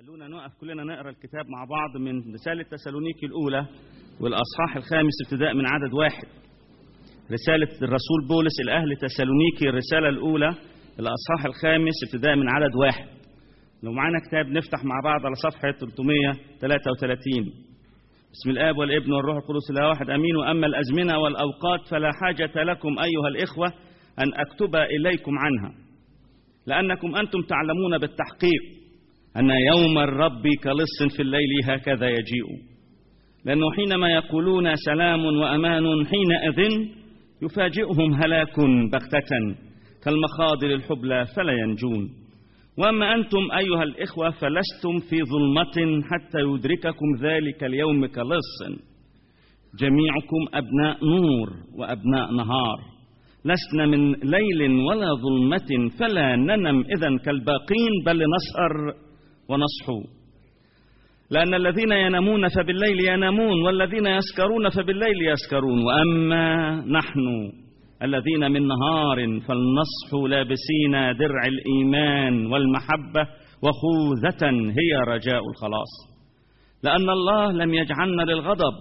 خلونا نقف كلنا نقرا الكتاب مع بعض من رسالة تسالونيكي الأولى والأصحاح الخامس ابتداء من عدد واحد رسالة الرسول بولس الأهل تسالونيكي الرسالة الأولى الأصحاح الخامس ابتداء من عدد واحد لو معانا كتاب نفتح مع بعض على صفحة 333 بسم الآب والابن والروح القدس لا واحد أمين وأما الأزمنة والأوقات فلا حاجة لكم أيها الإخوة أن أكتب إليكم عنها لأنكم أنتم تعلمون بالتحقيق أن يوم الرب كلص في الليل هكذا يجيء لأنه حينما يقولون سلام وأمان حينئذ يفاجئهم هلاك بغتة كالمخاض الحبلى فلا ينجون وأما أنتم أيها الإخوة فلستم في ظلمة حتى يدرككم ذلك اليوم كلص جميعكم أبناء نور وأبناء نهار لسنا من ليل ولا ظلمة فلا ننم إذا كالباقين بل نسهر ونصحو لأن الذين ينامون فبالليل ينامون والذين يسكرون فبالليل يسكرون وأما نحن الذين من نهار فلنصحو لابسين درع الإيمان والمحبة وخوذة هي رجاء الخلاص لأن الله لم يجعلنا للغضب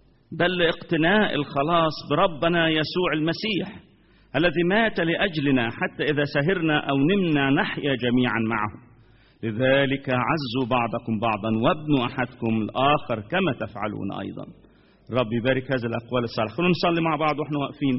بل لاقتناء الخلاص بربنا يسوع المسيح الذي مات لأجلنا حتى إذا سهرنا أو نمنا نحيا جميعا معه لذلك عزوا بعضكم بعضا وابنوا أحدكم الآخر كما تفعلون أيضا رب يبارك هذه الأقوال الصالحة خلونا نصلي مع بعض وإحنا واقفين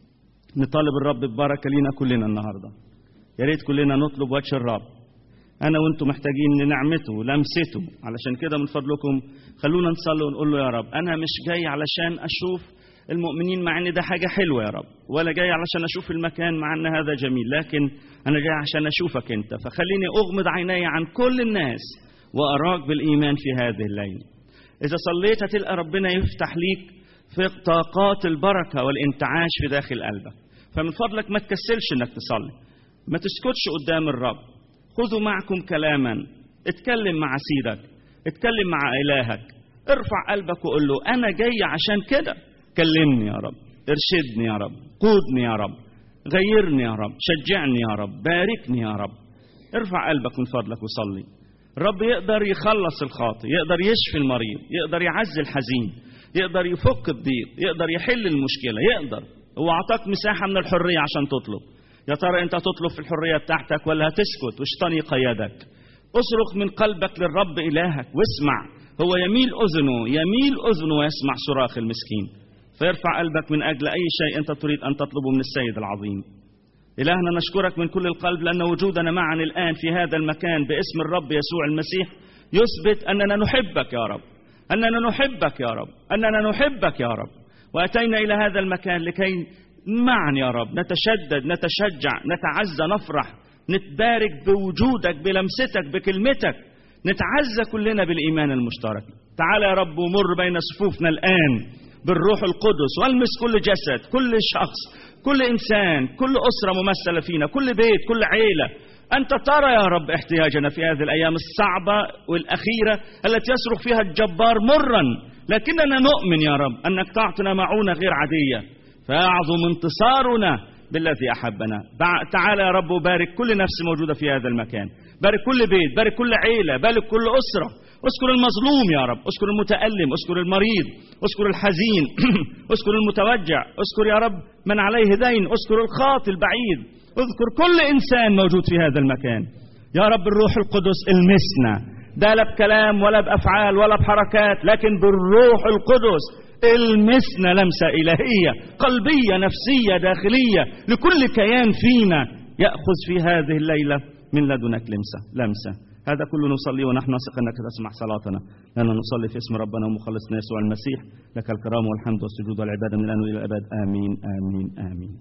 نطالب الرب ببركة لينا كلنا النهاردة يا ريت كلنا نطلب وجه الرب أنا وأنتم محتاجين لنعمته لمسته علشان كده من فضلكم خلونا نصلي ونقول له يا رب أنا مش جاي علشان أشوف المؤمنين مع ان ده حاجه حلوه يا رب ولا جاي علشان اشوف المكان مع ان هذا جميل لكن انا جاي عشان اشوفك انت فخليني اغمض عيني عن كل الناس واراك بالايمان في هذه الليله اذا صليت هتلقى ربنا يفتح ليك في طاقات البركه والانتعاش في داخل قلبك فمن فضلك ما تكسلش انك تصلي ما تسكتش قدام الرب خذوا معكم كلاما اتكلم مع سيدك اتكلم مع الهك ارفع قلبك وقول له انا جاي عشان كده كلمني يا رب ارشدني يا رب قودني يا رب غيرني يا رب شجعني يا رب باركني يا رب ارفع قلبك من فضلك وصلي الرب يقدر يخلص الخاطئ يقدر يشفي المريض يقدر يعزي الحزين يقدر يفك الضيق يقدر يحل المشكلة يقدر هو أعطاك مساحة من الحرية عشان تطلب يا ترى أنت تطلب في الحرية بتاعتك ولا هتسكت والشيطان يقيدك اصرخ من قلبك للرب إلهك واسمع هو يميل أذنه يميل أذنه ويسمع صراخ المسكين فيرفع قلبك من أجل أي شيء أنت تريد أن تطلبه من السيد العظيم إلهنا نشكرك من كل القلب لأن وجودنا معا الآن في هذا المكان باسم الرب يسوع المسيح يثبت أننا نحبك يا رب أننا نحبك يا رب أننا نحبك يا رب وأتينا إلى هذا المكان لكي معا يا رب نتشدد نتشجع نتعزى نفرح نتبارك بوجودك بلمستك بكلمتك نتعزى كلنا بالإيمان المشترك تعال يا رب ومر بين صفوفنا الآن بالروح القدس والمس كل جسد كل شخص كل انسان كل اسره ممثله فينا كل بيت كل عيله انت ترى يا رب احتياجنا في هذه الايام الصعبه والاخيره التي يصرخ فيها الجبار مرا لكننا نؤمن يا رب انك تعطينا معونه غير عاديه فيعظم انتصارنا بالذي احبنا تعال يا رب وبارك كل نفس موجوده في هذا المكان بارك كل بيت بارك كل عيله بارك كل اسره اذكر المظلوم يا رب اذكر المتألم اذكر المريض اذكر الحزين اذكر المتوجع اذكر يا رب من عليه دين اذكر الخاطي البعيد اذكر كل انسان موجود في هذا المكان يا رب الروح القدس المسنا ده لا بكلام ولا بافعال ولا بحركات لكن بالروح القدس المسنا لمسه الهيه قلبيه نفسيه داخليه لكل كيان فينا ياخذ في هذه الليله من لدنك لمسه لمسه هذا كله نصلي ونحن نثق انك تسمع صلاتنا لأننا نصلي في اسم ربنا ومخلصنا يسوع المسيح لك الكرامه والحمد والسجود والعباده من الان والى الابد امين امين امين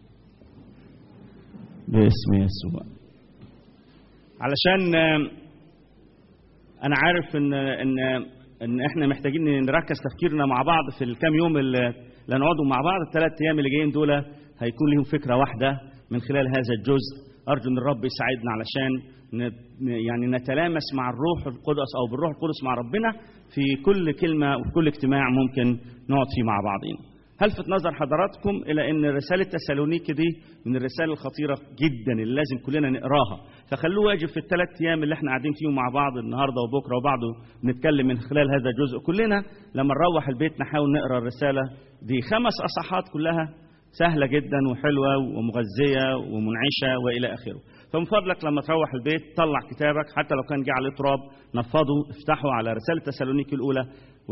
باسم يسوع علشان انا عارف ان ان ان احنا محتاجين نركز تفكيرنا مع بعض في الكام يوم اللي هنقعدوا مع بعض الثلاث ايام اللي جايين دول هيكون لهم فكره واحده من خلال هذا الجزء ارجو ان الرب يساعدنا علشان يعني نتلامس مع الروح القدس او بالروح القدس مع ربنا في كل كلمه وفي كل اجتماع ممكن نقعد فيه مع بعضين. هلفت نظر حضراتكم الى ان رساله تسالونيكي دي من الرسائل الخطيره جدا اللي لازم كلنا نقراها فخلوه واجب في الثلاث ايام اللي احنا قاعدين فيهم مع بعض النهارده وبكره وبعده نتكلم من خلال هذا الجزء كلنا لما نروح البيت نحاول نقرا الرساله دي خمس اصحاحات كلها سهله جدا وحلوه ومغذيه ومنعشه والى اخره فمن فضلك لما تروح البيت طلع كتابك حتى لو كان جه عليه تراب نفضه افتحه على رساله تسالونيكي الاولى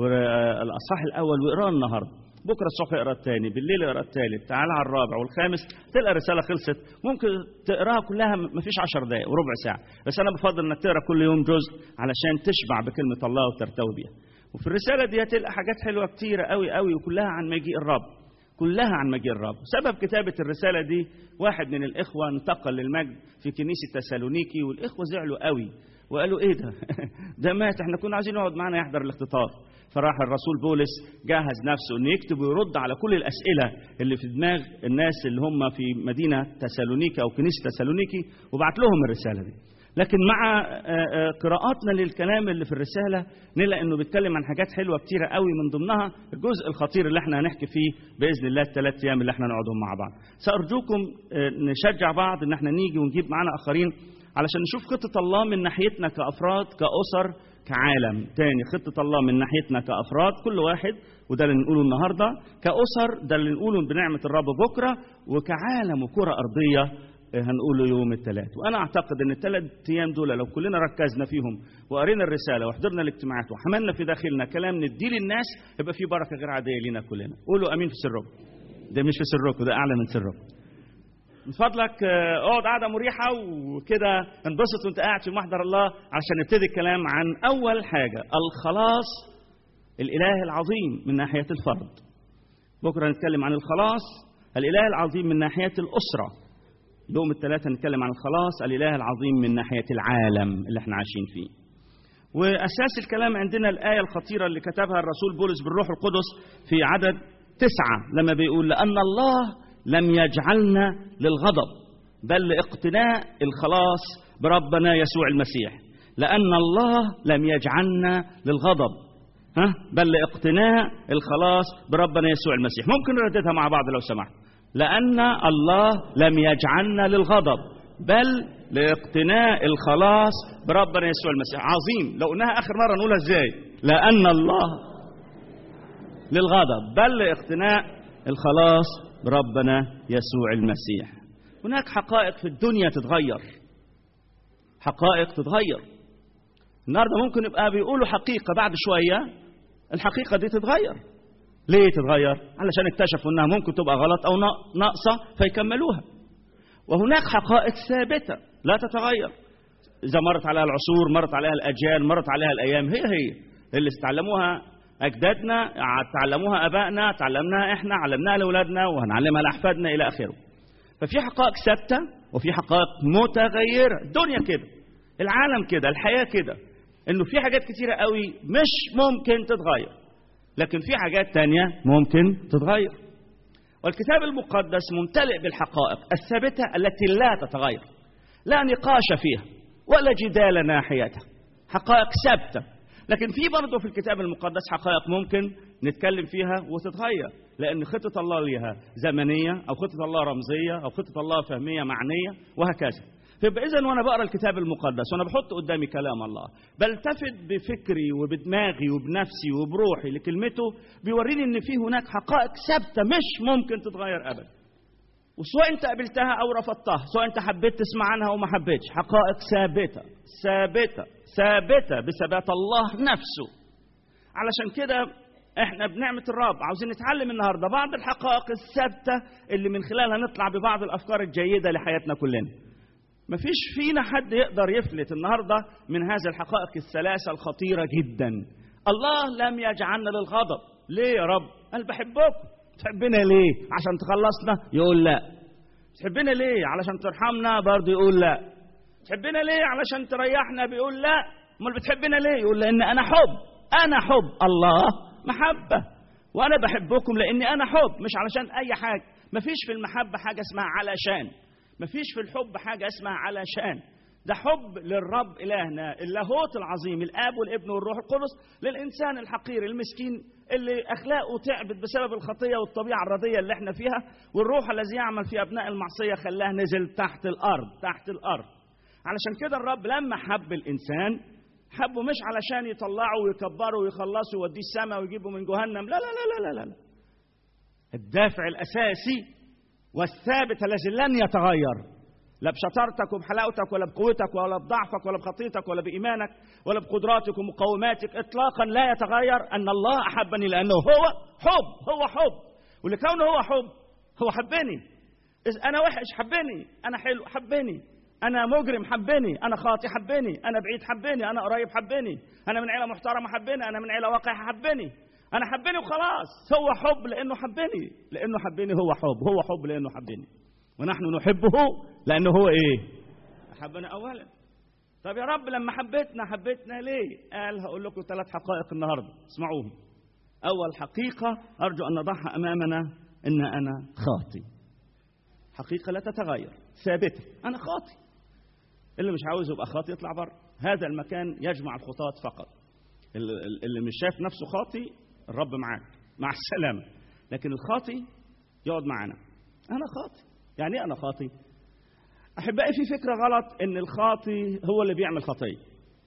والاصحاح الاول واقراه النهارده بكره الصبح اقرا الثاني بالليل اقرا الثالث تعال على الرابع والخامس تلقى الرساله خلصت ممكن تقراها كلها ما فيش 10 دقائق وربع ساعه بس انا بفضل انك تقرا كل يوم جزء علشان تشبع بكلمه الله وترتوي بيها وفي الرساله دي هتلقى حاجات حلوه كتيره قوي قوي وكلها عن مجيء الرب كلها عن مجيء الرب سبب كتابة الرسالة دي واحد من الإخوة انتقل للمجد في كنيسة تسالونيكي والإخوة زعلوا قوي وقالوا إيه ده ده مات احنا كنا عايزين يقعد معانا يحضر الاختطاف فراح الرسول بولس جهز نفسه انه يكتب ويرد على كل الاسئله اللي في دماغ الناس اللي هم في مدينه تسالونيكي او كنيسه تسالونيكي وبعت لهم الرساله دي لكن مع قراءاتنا للكلام اللي في الرسالة نلاقي انه بيتكلم عن حاجات حلوة كتيرة قوي من ضمنها الجزء الخطير اللي احنا هنحكي فيه بإذن الله الثلاث أيام اللي احنا نقعدهم مع بعض سأرجوكم نشجع بعض ان احنا نيجي ونجيب معانا آخرين علشان نشوف خطة الله من ناحيتنا كأفراد كأسر كعالم تاني خطة الله من ناحيتنا كأفراد كل واحد وده اللي نقوله النهاردة كأسر ده اللي نقوله بنعمة الرب بكرة وكعالم وكرة أرضية هنقوله يوم الثلاث وانا اعتقد ان الثلاث ايام دول لو كلنا ركزنا فيهم وقرينا الرساله وحضرنا الاجتماعات وحملنا في داخلنا كلام نديه للناس يبقى في بركه غير عاديه لينا كلنا قولوا امين في سركم ده مش في سركم ده اعلى من سركم من فضلك اقعد قعده مريحه وكده انبسط وانت قاعد في محضر الله عشان نبتدي الكلام عن اول حاجه الخلاص الاله العظيم من ناحيه الفرد بكره نتكلم عن الخلاص الاله العظيم من ناحيه الاسره يوم الثلاثاء نتكلم عن الخلاص الإله العظيم من ناحية العالم اللي احنا عايشين فيه وأساس الكلام عندنا الآية الخطيرة اللي كتبها الرسول بولس بالروح القدس في عدد تسعة لما بيقول لأن الله لم يجعلنا للغضب بل لاقتناء الخلاص بربنا يسوع المسيح لأن الله لم يجعلنا للغضب ها بل لاقتناء الخلاص بربنا يسوع المسيح ممكن نرددها مع بعض لو سمحت لأن الله لم يجعلنا للغضب بل لاقتناء الخلاص بربنا يسوع المسيح عظيم لو قلناها آخر مرة نقولها إزاي لأن الله للغضب بل لاقتناء الخلاص بربنا يسوع المسيح هناك حقائق في الدنيا تتغير حقائق تتغير النهارده ممكن يبقى بيقولوا حقيقة بعد شوية الحقيقة دي تتغير ليه تتغير؟ علشان اكتشفوا انها ممكن تبقى غلط او ناقصه فيكملوها. وهناك حقائق ثابته لا تتغير. اذا مرت عليها العصور، مرت عليها الاجيال، مرت عليها الايام هي هي اللي استعلموها اجدادنا، تعلموها ابائنا، تعلمناها احنا، علمناها لاولادنا وهنعلمها لاحفادنا الى اخره. ففي حقائق ثابته وفي حقائق متغيره، الدنيا كده. العالم كده، الحياه كده. انه في حاجات كتيره قوي مش ممكن تتغير. لكن في حاجات تانية ممكن تتغير والكتاب المقدس ممتلئ بالحقائق الثابتة التي لا تتغير لا نقاش فيها ولا جدال ناحيتها حقائق ثابتة لكن في برضه في الكتاب المقدس حقائق ممكن نتكلم فيها وتتغير لأن خطة الله ليها زمنية أو خطة الله رمزية أو خطة الله فهمية معنية وهكذا فيبقى اذا وانا بقرا الكتاب المقدس وانا بحط قدامي كلام الله بلتفت بفكري وبدماغي وبنفسي وبروحي لكلمته بيوريني ان في هناك حقائق ثابته مش ممكن تتغير ابدا وسواء انت قبلتها او رفضتها سواء انت حبيت تسمع عنها او ما حبيتش حقائق ثابته ثابته ثابته بثبات الله نفسه علشان كده احنا بنعمه الرب عاوزين نتعلم النهارده بعض الحقائق الثابته اللي من خلالها نطلع ببعض الافكار الجيده لحياتنا كلنا مفيش فينا حد يقدر يفلت النهارده من هذه الحقائق الثلاثه الخطيره جدا الله لم يجعلنا للغضب ليه يا رب قال بحبكم تحبنا ليه عشان تخلصنا يقول لا تحبنا ليه علشان ترحمنا برضه يقول لا تحبنا ليه علشان تريحنا بيقول لا امال بتحبنا ليه يقول لان انا حب انا حب الله محبه وانا بحبكم لاني انا حب مش علشان اي حاجه مفيش في المحبه حاجه اسمها علشان مفيش في الحب حاجه اسمها علشان ده حب للرب إلهنا اللاهوت العظيم الآب والابن والروح القدس للإنسان الحقير المسكين اللي أخلاقه تعبت بسبب الخطية والطبيعة الردية اللي احنا فيها والروح الذي يعمل في أبناء المعصية خلاه نزل تحت الأرض تحت الأرض علشان كده الرب لما حب الإنسان حبه مش علشان يطلعه ويكبره ويخلصه ويوديه السماء ويجيبه من جهنم لا لا لا لا لا, لا. الدافع الأساسي والثابت الذي لن يتغير لا بشطارتك وبحلاوتك ولا بقوتك ولا بضعفك ولا بخطيتك ولا بإيمانك ولا بقدراتك ومقوماتك إطلاقا لا يتغير أن الله أحبني لأنه هو حب هو حب ولكونه هو حب هو حبني أنا وحش حبني أنا حلو حبني أنا مجرم حبني أنا خاطي حبني أنا بعيد حبني أنا قريب حبني أنا من عيلة محترمة حبني أنا من عيلة واقعة حبني أنا حبني وخلاص هو حب لأنه حبني لأنه حبني هو حب هو حب لأنه حبني ونحن نحبه لأنه هو إيه أحبنا أولا طب يا رب لما حبيتنا حبيتنا ليه قال هقول لكم ثلاث حقائق النهاردة اسمعوهم أول حقيقة أرجو أن نضعها أمامنا إن أنا خاطي حقيقة لا تتغير ثابتة أنا خاطي اللي مش عاوز يبقى خاطي يطلع بره هذا المكان يجمع الخطاة فقط اللي مش شايف نفسه خاطي الرب معاك مع السلامة لكن الخاطي يقعد معانا أنا خاطي يعني ايه انا خاطي احبائي في فكره غلط ان الخاطي هو اللي بيعمل خطيه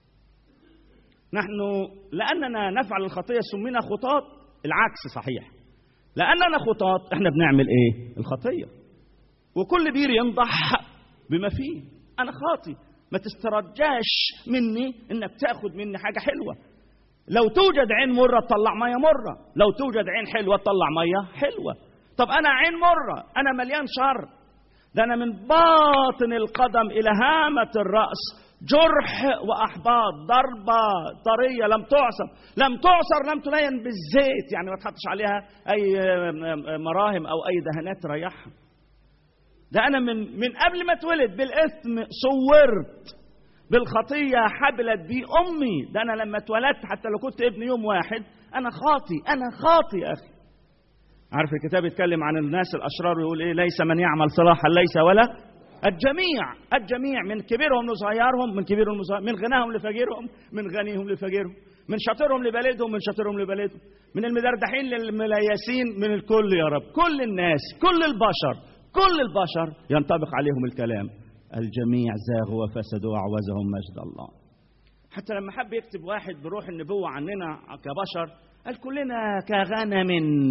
نحن لاننا نفعل الخطيه سمينا خطاة العكس صحيح لاننا خطاة احنا بنعمل ايه الخطيه وكل بير ينضح بما فيه انا خاطي ما تسترجاش مني انك تاخد مني حاجه حلوه لو توجد عين مره تطلع ميه مره لو توجد عين حلوه تطلع ميه حلوه طب انا عين مره انا مليان شر ده انا من باطن القدم الى هامه الراس جرح واحباط ضربه طريه لم تعصر لم تعصر لم تلين بالزيت يعني ما تحطش عليها اي مراهم او اي دهانات تريحها ده انا من من قبل ما اتولد بالاثم صورت بالخطيه حبلت بي امي ده انا لما اتولدت حتى لو كنت ابن يوم واحد انا خاطي انا خاطي يا اخي عارف الكتاب يتكلم عن الناس الاشرار ويقول ايه ليس من يعمل صلاحا ليس ولا الجميع الجميع من كبيرهم لصغيرهم من كبيرهم لصغير من غناهم لفقيرهم من غنيهم لفقيرهم من شاطرهم لبلدهم من شاطرهم لبلدهم من المدردحين للمليسين من الكل يا رب كل الناس كل البشر كل البشر ينطبق عليهم الكلام الجميع زاغوا وفسدوا وأعوزهم مجد الله حتى لما حب يكتب واحد بروح النبوة عننا كبشر قال كلنا كغنم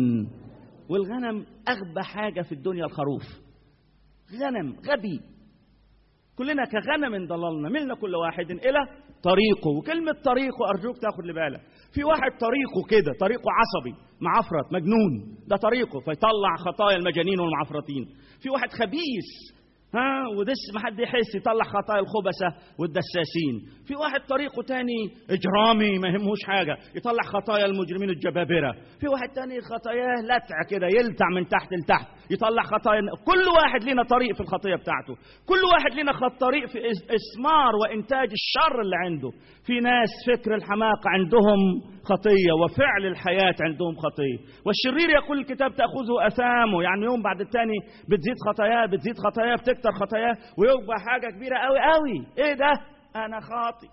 والغنم أغبى حاجة في الدنيا الخروف غنم غبي كلنا كغنم ضللنا ملنا كل واحد إلى طريقه وكلمة طريقه أرجوك تاخد لبالك في واحد طريقه كده طريقه عصبي معفرت مجنون ده طريقه فيطلع خطايا المجانين والمعفرتين في واحد خبيث ها ودس ما حد يحس يطلع خطايا الخبثه والدساسين في واحد طريقه تاني اجرامي ما يهمهوش حاجه يطلع خطايا المجرمين الجبابره في واحد تاني خطاياه لتع كده يلتع من تحت لتحت يطلع خطايا كل واحد لنا طريق في الخطيه بتاعته كل واحد لنا خط طريق في اثمار وانتاج الشر اللي عنده في ناس فكر الحماقه عندهم خطيه وفعل الحياه عندهم خطيه والشرير يقول الكتاب تاخذه اثامه يعني يوم بعد الثاني بتزيد خطاياه بتزيد خطاياه بتكتر خطاياه ويبقى حاجه كبيره قوي قوي ايه ده انا خاطي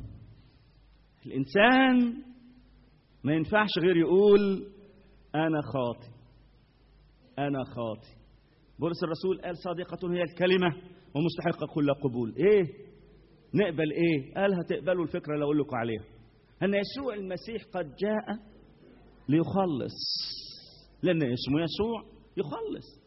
الانسان ما ينفعش غير يقول انا خاطي انا خاطي بولس الرسول قال صادقة هي الكلمة ومستحقة كل قبول ايه نقبل ايه قال هتقبلوا الفكرة اللي اقول لكم عليها ان يسوع المسيح قد جاء ليخلص لان اسمه يسوع يخلص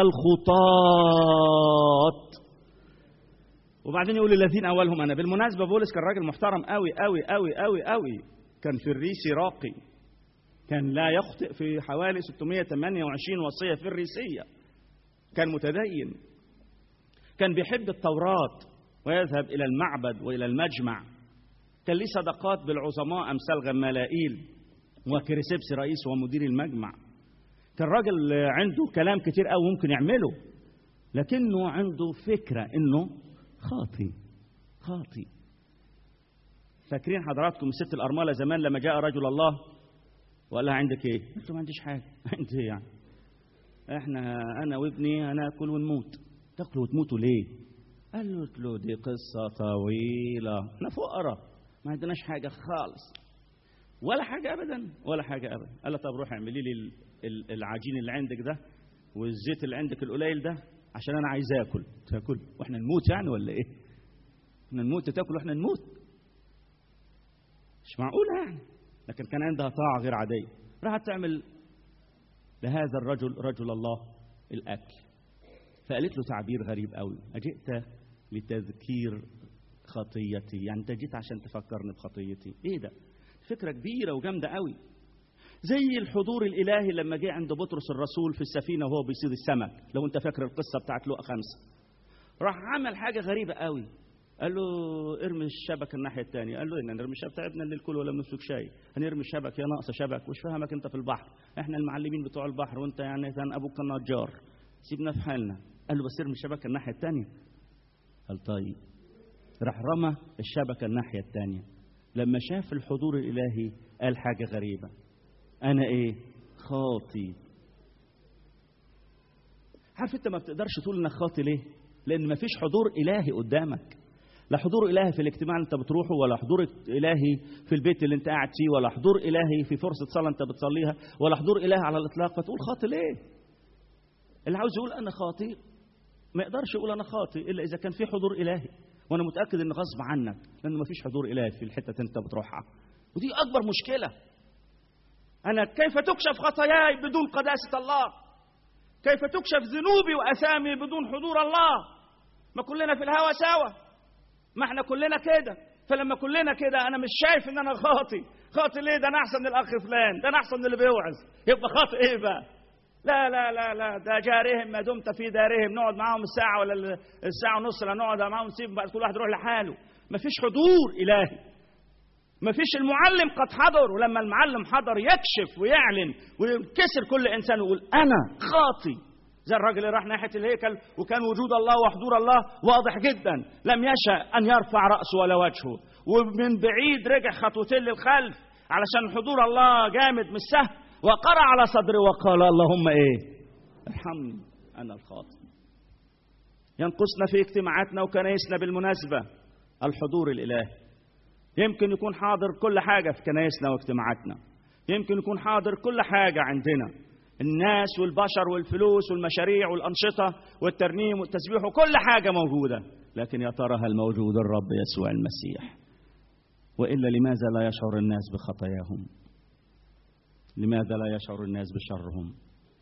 الخطاة وبعدين يقول الذين اولهم انا بالمناسبه بولس كان راجل محترم قوي قوي قوي قوي قوي كان في الريسي راقي كان لا يخطئ في حوالي 628 وصيه في الريسيه كان متدين كان بيحب التوراه ويذهب الى المعبد والى المجمع كان ليه صداقات بالعظماء امثال غمالائيل وكريسبس رئيس ومدير المجمع كان راجل عنده كلام كتير قوي ممكن يعمله لكنه عنده فكره انه خاطي خاطي فاكرين حضراتكم الست الأرملة زمان لما جاء رجل الله وقال لها عندك ايه؟ قلت له ما عنديش حاجة عندي ايه يعني؟ احنا انا وابني هناكل ونموت تاكلوا وتموتوا ليه؟ قالت له دي قصة طويلة احنا فقراء ما عندناش حاجة خالص ولا حاجة أبدا ولا حاجة أبدا قال له طب روح اعملي لي ال- ال- العجين اللي عندك ده والزيت اللي عندك القليل ده عشان أنا عايز آكل تاكل وإحنا نموت يعني ولا إيه؟ إحنا نموت تاكل وإحنا نموت مش معقولة يعني لكن كان عندها طاعة غير عادية راحت تعمل لهذا الرجل رجل الله الأكل فقالت له تعبير غريب قوي أجئت لتذكير خطيتي يعني أنت جيت عشان تفكرني بخطيتي إيه ده فكرة كبيرة وجامدة قوي زي الحضور الإلهي لما جه عند بطرس الرسول في السفينة وهو بيصيد السمك لو أنت فاكر القصة بتاعت لقا خمسة راح عمل حاجة غريبة قوي قال له ارمي الشبكة الناحية الثانية قال له إن نرمي الشبكة تعبنا الليل كله ولا بنمسك شيء هنرمي الشبك يا ناقصة شبك وش فهمك أنت في البحر احنا المعلمين بتوع البحر وأنت يعني كان أبوك كان نجار سيبنا في حالنا قال له بس ارمي الشبكة الناحية الثانية قال طيب راح رمى الشبكة الناحية الثانية لما شاف الحضور الإلهي قال حاجة غريبة أنا إيه خاطي عارف أنت ما بتقدرش تقول إنك خاطي ليه لأن ما فيش حضور إلهي قدامك لا حضور إلهي في الاجتماع اللي أنت بتروحه ولا حضور إلهي في البيت اللي أنت قاعد فيه ولا حضور إلهي في فرصة صلاة أنت بتصليها ولا حضور إلهي على الإطلاق فتقول خاطي ليه اللي عاوز يقول أنا خاطي ما يقدرش يقول أنا خاطي إلا إذا كان في حضور إلهي وأنا متأكد إن غصب عنك لأنه ما فيش حضور إلهي في الحتة اللي أنت بتروحها ودي أكبر مشكلة أنا كيف تكشف خطاياي بدون قداسة الله كيف تكشف ذنوبي وأثامي بدون حضور الله ما كلنا في الهوى سوا ما احنا كلنا كده فلما كلنا كده انا مش شايف ان انا خاطي خاطي ليه ده انا احسن من الاخ فلان ده انا احسن من اللي بيوعظ يبقى خاطي ايه بقى لا لا لا لا ده جارهم ما دمت في دارهم نقعد معاهم الساعه ولا ال- الساعه ونص اللي نقعد معاهم نسيب بعد كل واحد يروح لحاله ما فيش حضور الهي ما فيش المعلم قد حضر ولما المعلم حضر يكشف ويعلن وينكسر كل انسان ويقول انا خاطي زي الراجل اللي راح ناحيه الهيكل وكان وجود الله وحضور الله واضح جدا لم يشأ ان يرفع راسه ولا وجهه ومن بعيد رجع خطوتين للخلف علشان حضور الله جامد مش سهل وقرع على صدره وقال اللهم ايه ارحمني انا الخاطئ ينقصنا في اجتماعاتنا وكنايسنا بالمناسبه الحضور الالهي يمكن يكون حاضر كل حاجة في كنايسنا واجتماعاتنا يمكن يكون حاضر كل حاجة عندنا الناس والبشر والفلوس والمشاريع والأنشطة والترنيم والتسبيح وكل حاجة موجودة لكن يا ترى هل موجود الرب يسوع المسيح وإلا لماذا لا يشعر الناس بخطاياهم لماذا لا يشعر الناس بشرهم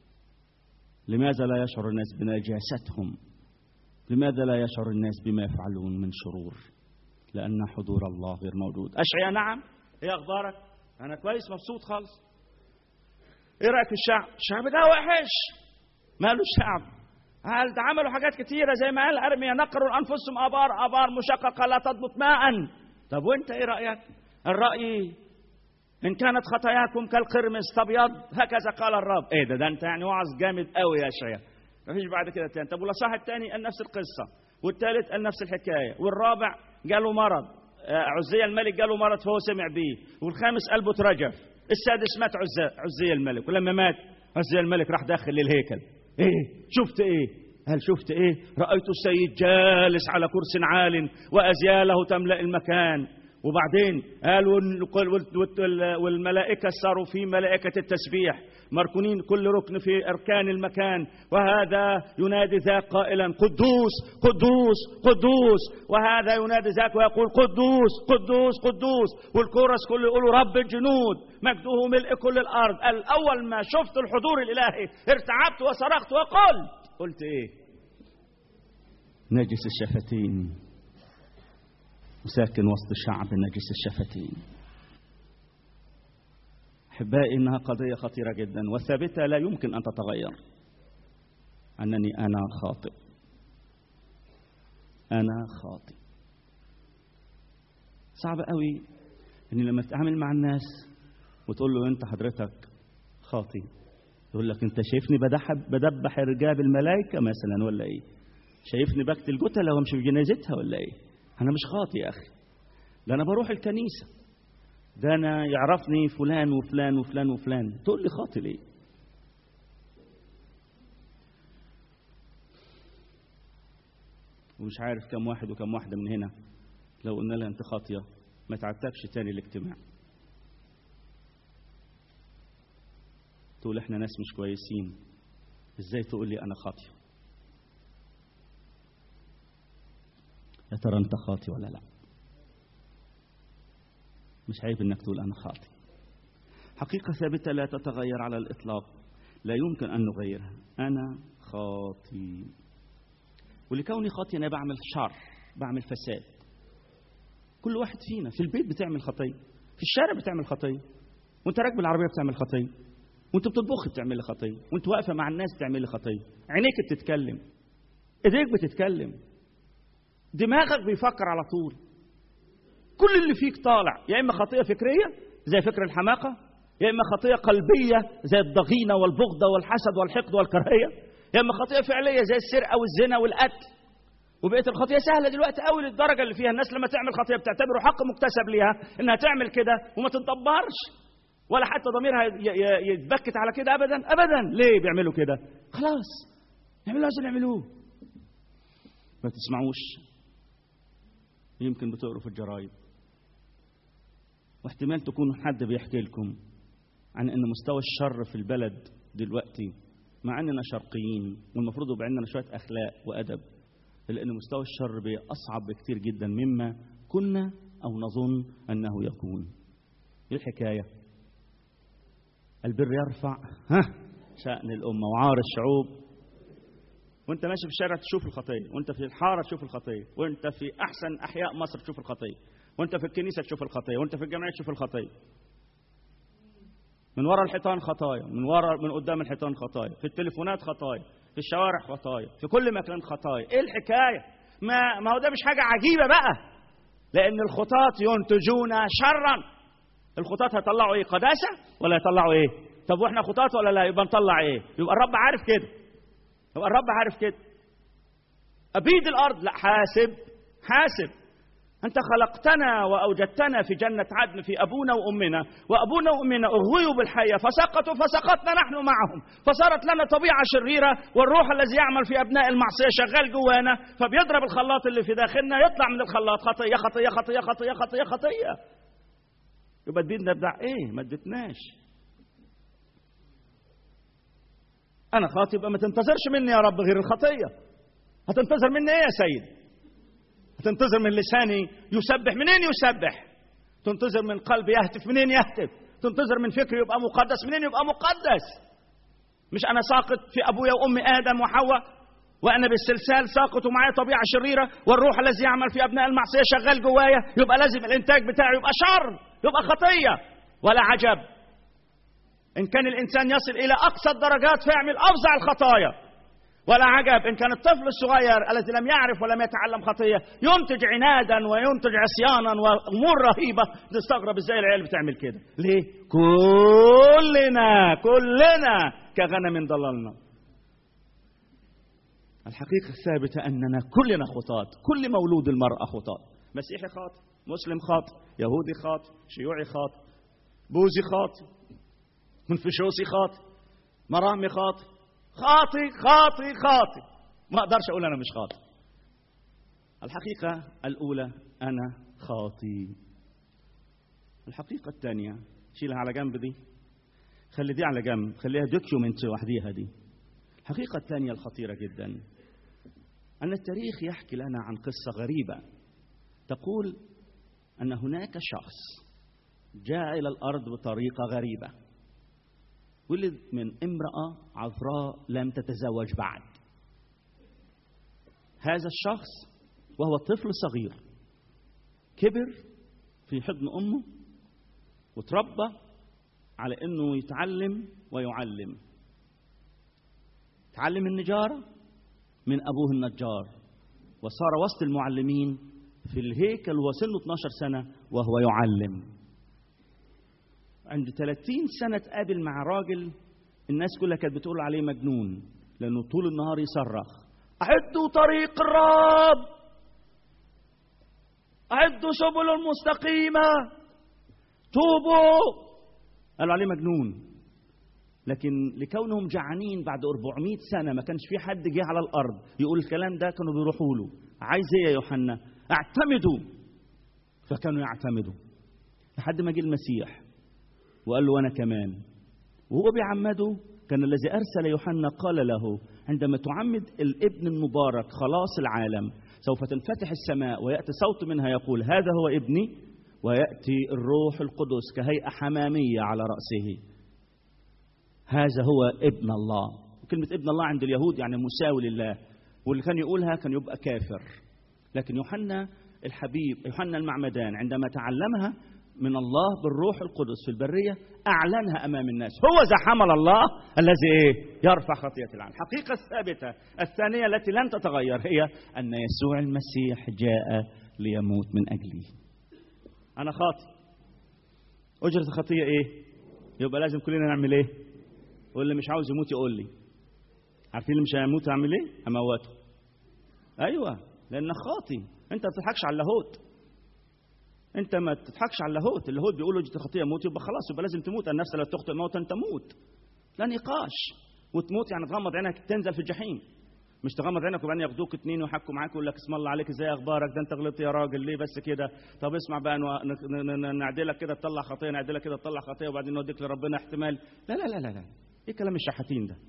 لماذا لا يشعر الناس بنجاستهم لماذا لا يشعر الناس بما يفعلون من شرور لأن حضور الله غير موجود أشعيا نعم إيه أخبارك أنا كويس مبسوط خالص إيه رأيك في الشعب الشعب ده وحش ماله الشعب قال ده عملوا حاجات كتيرة زي ما قال أرميا نقروا أنفسهم آبار آبار مشققة لا تضبط ماء طب وأنت إيه رأيك الرأي إن كانت خطاياكم كالقرمز تبيض هكذا قال الرب إيه ده ده أنت يعني وعظ جامد قوي يا أشعيا مفيش بعد كده تاني طب والأصحاح الثاني قال نفس القصة والثالث قال نفس الحكاية والرابع جاله مرض آه، عزية الملك جاله مرض فهو سمع بيه والخامس قلبه اترجف السادس مات عزة عزية الملك ولما مات عزية الملك راح داخل للهيكل ايه شفت ايه هل شفت ايه رأيت السيد جالس على كرسي عال وأزياله تملأ المكان وبعدين قال وال- وال- وال- والملائكة صاروا في ملائكة التسبيح مركونين كل ركن في أركان المكان وهذا ينادي ذاك قائلا قدوس قدوس قدوس وهذا ينادي ذاك ويقول قدوس قدوس قدوس والكورس كله يقولوا رب الجنود مجده ملء كل الأرض الأول ما شفت الحضور الإلهي ارتعبت وصرخت وقلت قلت إيه نجس الشفتين وساكن وسط شعب نجس الشفتين احبائي انها قضيه خطيره جدا وثابته لا يمكن ان تتغير انني انا خاطئ انا خاطئ صعب قوي ان لما تتعامل مع الناس وتقول له انت حضرتك خاطئ يقول لك انت شايفني بدحب بدبح رجاب الملائكه مثلا ولا ايه شايفني بقتل جتله وامشي في جنازتها ولا ايه انا مش خاطئ يا اخي ده انا بروح الكنيسه ده انا يعرفني فلان وفلان وفلان وفلان تقول لي خاطئ ليه ومش عارف كم واحد وكم واحدة من هنا لو قلنا لها أنت خاطية ما تعتبش تاني الاجتماع تقول احنا ناس مش كويسين ازاي تقول لي انا خاطيه يا ترى انت خاطي ولا لا مش عيب انك تقول انا خاطي حقيقه ثابته لا تتغير على الاطلاق لا يمكن ان نغيرها انا خاطي ولكوني خاطي انا بعمل شر بعمل فساد كل واحد فينا في البيت بتعمل خطيه في الشارع بتعمل خطيه وانت راكب العربيه بتعمل خطيه وانت بتطبخ بتعمل خطيه وانت واقفه مع الناس بتعمل خطيه عينيك بتتكلم ايديك بتتكلم دماغك بيفكر على طول كل اللي فيك طالع يا اما خطيه فكريه زي فكر الحماقه يا اما خطيه قلبيه زي الضغينه والبغضه والحسد والحقد والكراهيه يا اما خطيه فعليه زي السرقه والزنا والقتل وبقت الخطيه سهله دلوقتي قوي للدرجه اللي فيها الناس لما تعمل خطيه بتعتبره حق مكتسب ليها انها تعمل كده وما تتدبرش ولا حتى ضميرها يتبكت على كده ابدا ابدا ليه بيعملوا كده خلاص يعملوا عايزين يعملوه ما تسمعوش يمكن بتقروا في الجرايد واحتمال تكون حد بيحكي لكم عن ان مستوى الشر في البلد دلوقتي مع اننا شرقيين والمفروض يبقى عندنا شويه اخلاق وادب لان مستوى الشر بقى اصعب بكتير جدا مما كنا او نظن انه يكون ايه الحكايه البر يرفع ها شأن الأمة وعار الشعوب وانت ماشي في الشارع تشوف الخطية وانت في الحارة تشوف الخطية وانت في أحسن أحياء مصر تشوف الخطية وانت في الكنيسة تشوف الخطية وانت في الجامعة تشوف الخطية من وراء الحيطان خطايا من وراء من قدام الحيطان خطايا في التليفونات خطايا في الشوارع خطايا في كل مكان خطايا ايه الحكاية ما ما هو ده مش حاجة عجيبة بقى لأن الخطاة ينتجون شرا الخطاة هيطلعوا ايه قداسة ولا يطلعوا ايه طب واحنا خطاة ولا لا يبقى نطلع ايه يبقى الرب عارف كده يبقى الرب عارف كده أبيد الأرض لا حاسب حاسب أنت خلقتنا وأوجدتنا في جنة عدن في أبونا وأمنا وأبونا وأمنا أغويوا بالحية فسقطوا فسقطنا نحن معهم فصارت لنا طبيعة شريرة والروح الذي يعمل في أبناء المعصية شغال جوانا فبيضرب الخلاط اللي في داخلنا يطلع من الخلاط خطية خطية خطية خطية خطية خطية يبقى الدين ده بتاع ايه ما اديتناش انا خاطي يبقى ما تنتظرش مني يا رب غير الخطيه هتنتظر مني ايه يا سيد هتنتظر من لساني يسبح منين يسبح تنتظر من قلبي يهتف منين يهتف تنتظر من فكري يبقى مقدس منين يبقى مقدس مش انا ساقط في ابويا وامي ادم وحواء وانا بالسلسال ساقط ومعايا طبيعه شريره والروح الذي يعمل في ابناء المعصيه شغال جوايا يبقى لازم الانتاج بتاعي يبقى شر يبقى خطيه ولا عجب ان كان الانسان يصل الى اقصى الدرجات فيعمل افظع الخطايا ولا عجب ان كان الطفل الصغير الذي لم يعرف ولم يتعلم خطيه ينتج عنادا وينتج عصيانا وامور رهيبه تستغرب ازاي العيال بتعمل كده ليه كلنا كلنا كغنم ضللنا الحقيقة الثابتة أننا كلنا خطاة كل مولود المرأة خطاة مسيحي خاطئ مسلم خاطئ يهودي خاطئ شيوعي خاطئ بوذي خاطئ منفشوسي خاطئ مرامي خاطئ خاطئ خاطئ خاطئ ما أقدرش أقول أنا مش خاطئ الحقيقة الأولى أنا خاطي الحقيقة الثانية شيلها على جنب دي خلي دي على جنب خليها دوكيومنت وحديها دي الحقيقة الثانية الخطيرة جدا أن التاريخ يحكي لنا عن قصة غريبة تقول أن هناك شخص جاء إلى الأرض بطريقة غريبة ولد من امرأة عذراء لم تتزوج بعد هذا الشخص وهو طفل صغير كبر في حضن أمه وتربى على أنه يتعلم ويعلم تعلم النجارة من أبوه النجار وصار وسط المعلمين في الهيكل وسنه 12 سنة وهو يعلم عند 30 سنة تقابل مع راجل الناس كلها كانت بتقول عليه مجنون لأنه طول النهار يصرخ أعدوا طريق الرب أعدوا سبل المستقيمة توبوا قالوا عليه مجنون لكن لكونهم جعانين بعد 400 سنة ما كانش في حد جه على الأرض يقول الكلام ده كانوا بيروحوا له عايز ايه يا يوحنا اعتمدوا فكانوا يعتمدوا لحد ما جه المسيح وقال له وانا كمان وهو بيعمده كان الذي ارسل يوحنا قال له عندما تعمد الابن المبارك خلاص العالم سوف تنفتح السماء وياتي صوت منها يقول هذا هو ابني وياتي الروح القدس كهيئه حماميه على راسه هذا هو ابن الله كلمه ابن الله عند اليهود يعني مساوي لله واللي كان يقولها كان يبقى كافر لكن يوحنا الحبيب يوحنا المعمدان عندما تعلمها من الله بالروح القدس في البرية أعلنها أمام الناس هو ذا حمل الله الذي إيه؟ يرفع خطية العالم الحقيقة الثابتة الثانية التي لن تتغير هي أن يسوع المسيح جاء ليموت من أجلي أنا خاطئ أجرة الخطية إيه؟ يبقى لازم كلنا نعمل إيه؟ واللي مش عاوز يموت يقول لي عارفين اللي مش هيموت هعمل إيه؟ هموته أيوه لأنك خاطي أنت ما بتضحكش على اللاهوت انت ما تضحكش على اللاهوت اللاهوت بيقول له خطيه موت يبقى خلاص يبقى لازم تموت النفس لا تخطئ موتا تموت لا نقاش وتموت يعني تغمض عينك تنزل في الجحيم مش تغمض عينك وبعدين ياخدوك اتنين ويحكوا معاك ويقول لك اسم الله عليك ازاي اخبارك ده انت غلطت يا راجل ليه بس كده طب اسمع بقى نعدلك كده تطلع خطيه نعدلك كده تطلع خطيه وبعدين نوديك لربنا احتمال لا لا لا لا لا ايه كلام الشحاتين ده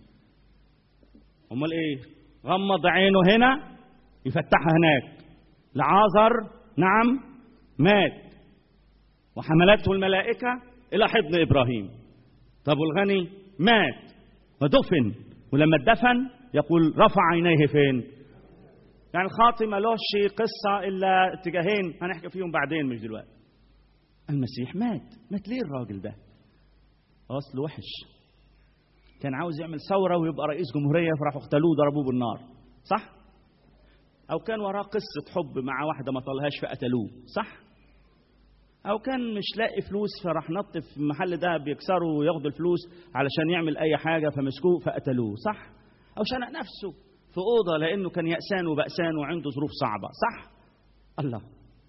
امال ايه غمض عينه هنا يفتحها هناك لعازر نعم مات وحملته الملائكة إلى حضن إبراهيم طب والغني مات ودفن ولما اتدفن يقول رفع عينيه فين يعني الخاطي ملوش قصة إلا اتجاهين هنحكي فيهم بعدين مش دلوقتي المسيح مات مات ليه الراجل ده أصل وحش كان عاوز يعمل ثورة ويبقى رئيس جمهورية فراحوا اغتالوه ضربوه بالنار صح أو كان وراه قصة حب مع واحدة ما طلهاش فقتلوه صح او كان مش لاقي فلوس فراح نط في المحل ده بيكسروا وياخدوا الفلوس علشان يعمل اي حاجه فمسكوه فقتلوه صح او شنق نفسه في اوضه لانه كان يأسان وبأسان وعنده ظروف صعبه صح الله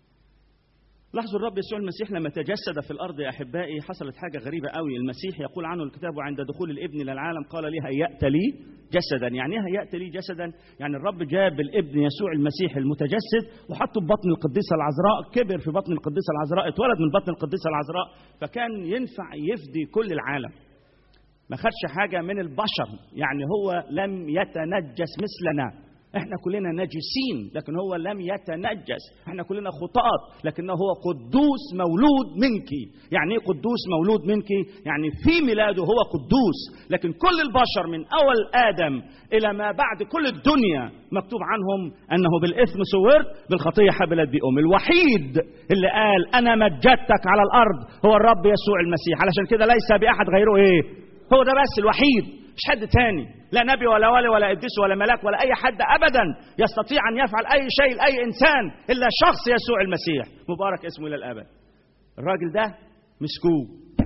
لاحظوا الرب يسوع المسيح لما تجسد في الارض يا احبائي حصلت حاجه غريبه قوي المسيح يقول عنه الكتاب وعند دخول الابن الى العالم قال لي هيأت لي جسدا يعني ايه هيأت لي جسدا يعني الرب جاب الابن يسوع المسيح المتجسد وحطه في بطن القديسه العذراء كبر في بطن القديسه العذراء اتولد من بطن القديسه العذراء فكان ينفع يفدي كل العالم ما خدش حاجه من البشر يعني هو لم يتنجس مثلنا احنا كلنا نجسين لكن هو لم يتنجس احنا كلنا خطاة لكنه هو قدوس مولود منك يعني ايه قدوس مولود منك يعني في ميلاده هو قدوس لكن كل البشر من اول ادم الى ما بعد كل الدنيا مكتوب عنهم انه بالاثم صورت بالخطيه حبلت بأم الوحيد اللي قال انا مجدتك على الارض هو الرب يسوع المسيح علشان كده ليس باحد غيره ايه هو ده بس الوحيد مش حد تاني لا نبي ولا ولي ولا قديس ولا ملاك ولا اي حد ابدا يستطيع ان يفعل اي شيء لاي انسان الا شخص يسوع المسيح مبارك اسمه الى الابد الراجل ده مسكوه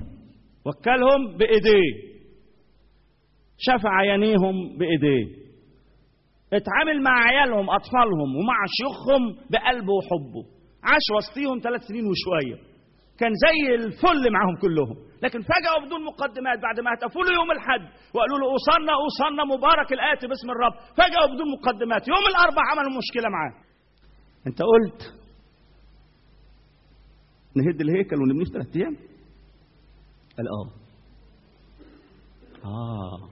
وكلهم بايديه شفع عيانيهم بايديه اتعامل مع عيالهم اطفالهم ومع شيوخهم بقلبه وحبه عاش وسطيهم ثلاث سنين وشويه كان زي الفل معاهم كلهم لكن فجأة وبدون مقدمات بعد ما هتفوا له يوم الحد وقالوا له أوصلنا أوصلنا مبارك الآتي باسم الرب فجأة وبدون مقدمات يوم الأربع عملوا مشكلة معاه أنت قلت نهد الهيكل ونبنيه في ثلاث أيام قال آه آه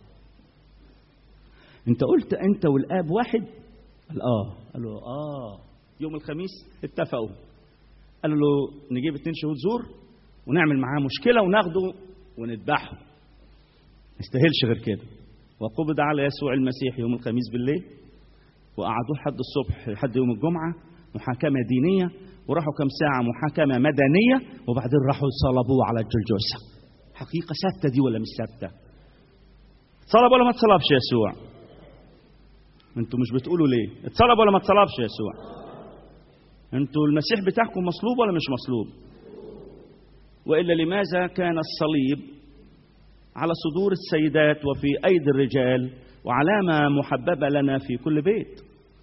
أنت قلت أنت والآب واحد قال آه قالوا آه يوم الخميس اتفقوا قالوا له نجيب اتنين شهود زور ونعمل معاه مشكله وناخده ونذبحه ما يستاهلش غير كده وقبض على يسوع المسيح يوم الخميس بالليل وقعدوه لحد الصبح لحد يوم الجمعه محاكمه دينيه وراحوا كم ساعه محاكمه مدنيه وبعدين راحوا صلبوه على الجلجوسه حقيقه ثابته دي ولا مش ثابته اتصلب ولا ما اتصلبش يسوع انتوا مش بتقولوا ليه اتصلب ولا ما اتصلبش يسوع انتوا المسيح بتاعكم مصلوب ولا مش مصلوب والا لماذا كان الصليب على صدور السيدات وفي ايدي الرجال وعلامه محببه لنا في كل بيت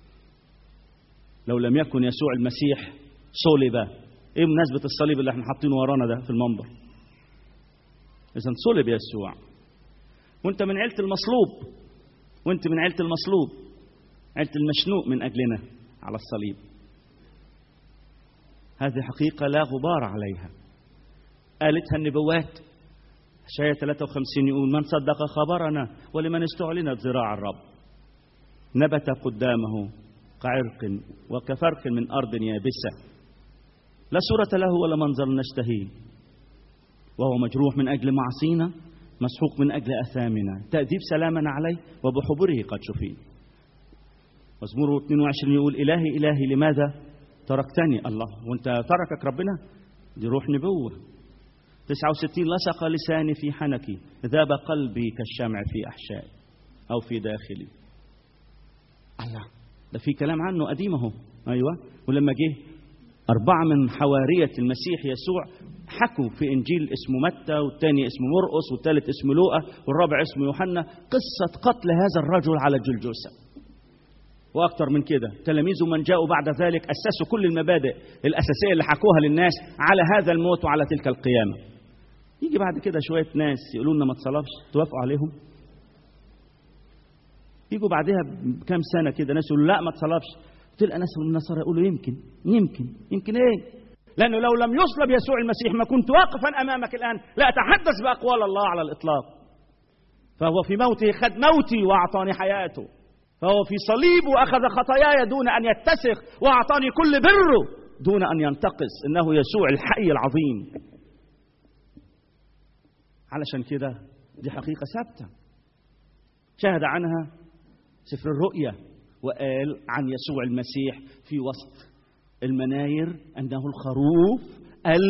لو لم يكن يسوع المسيح صلب ايه مناسبه الصليب اللي احنا حاطينه ورانا ده في المنبر اذا صلب يسوع وانت من عيله المصلوب وانت من عيله المصلوب عيله المشنوق من اجلنا على الصليب هذه حقيقة لا غبار عليها قالتها النبوات شاية 53 يقول من صدق خبرنا ولمن استعلنت ذراع الرب نبت قدامه كعرق وكفرق من أرض يابسة لا صورة له ولا منظر نشتهيه وهو مجروح من أجل معصينا مسحوق من أجل أثامنا تأديب سلامنا عليه وبحبره قد شفينا مزمور 22 يقول إلهي إلهي لماذا تركتني الله وانت تركك ربنا دي روح نبوة 69 لصق لساني في حنكي ذاب قلبي كالشمع في أحشائي أو في داخلي الله ده في كلام عنه قديم اهو ايوه ولما جه أربعة من حوارية المسيح يسوع حكوا في إنجيل اسمه متى والثاني اسمه مرقس والثالث اسمه لوقا والرابع اسمه يوحنا قصة قتل هذا الرجل على الجلجوسة وأكثر من كده تلاميذه من جاءوا بعد ذلك أسسوا كل المبادئ الأساسية اللي حكوها للناس على هذا الموت وعلى تلك القيامة يجي بعد كده شوية ناس يقولوا لنا ما تصلبش توافقوا عليهم يجوا بعدها بكام سنة كده ناس يقولوا لا ما تصلبش تلقى ناس من النصارى يقولوا يمكن يمكن يمكن ايه لأنه لو لم يصلب يسوع المسيح ما كنت واقفا أمامك الآن لا أتحدث بأقوال الله على الإطلاق فهو في موته خد موتي وأعطاني حياته فهو في صليبه أخذ خطاياي دون أن يتسخ وأعطاني كل بره دون أن ينتقص إنه يسوع الحي العظيم علشان كده دي حقيقة ثابتة شهد عنها سفر الرؤيا وقال عن يسوع المسيح في وسط المناير أنه الخروف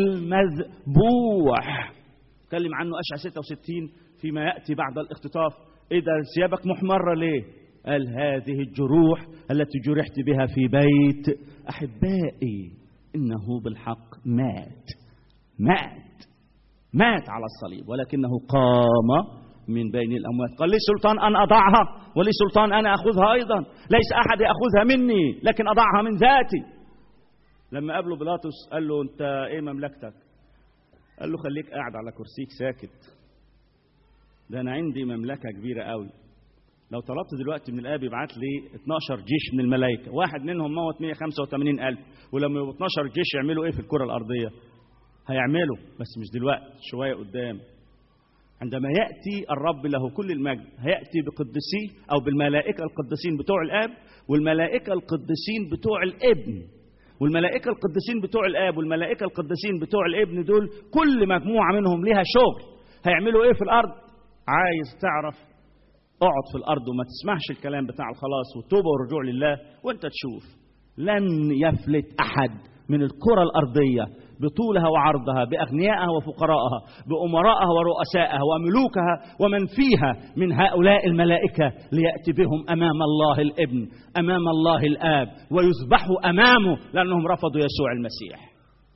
المذبوح تكلم عنه أشعة 66 فيما يأتي بعد الاختطاف إيه ده ثيابك محمرة ليه قال هذه الجروح التي جرحت بها في بيت أحبائي إنه بالحق مات مات مات على الصليب ولكنه قام من بين الأموات قال لي سلطان أن أضعها ولي سلطان أنا أخذها أيضا ليس أحد يأخذها مني لكن أضعها من ذاتي لما قابله بيلاطس قال له أنت إيه مملكتك قال له خليك قاعد على كرسيك ساكت ده أنا عندي مملكة كبيرة قوي لو طلبت دلوقتي من الاب يبعت لي 12 جيش من الملائكه واحد منهم موت 185 الف ولما يبقوا 12 جيش يعملوا ايه في الكره الارضيه هيعملوا بس مش دلوقتي شويه قدام عندما ياتي الرب له كل المجد هياتي بقدسيه او بالملائكه القديسين بتوع الاب والملائكه القديسين بتوع الابن والملائكه القديسين بتوع الاب والملائكه القديسين بتوع الابن دول كل مجموعه منهم ليها شغل هيعملوا ايه في الارض عايز تعرف اقعد في الارض وما تسمعش الكلام بتاع الخلاص والتوبه والرجوع لله وانت تشوف لن يفلت احد من الكره الارضيه بطولها وعرضها باغنيائها وفقرائها بامرائها ورؤسائها وملوكها ومن فيها من هؤلاء الملائكه لياتي بهم امام الله الابن امام الله الاب ويذبحوا امامه لانهم رفضوا يسوع المسيح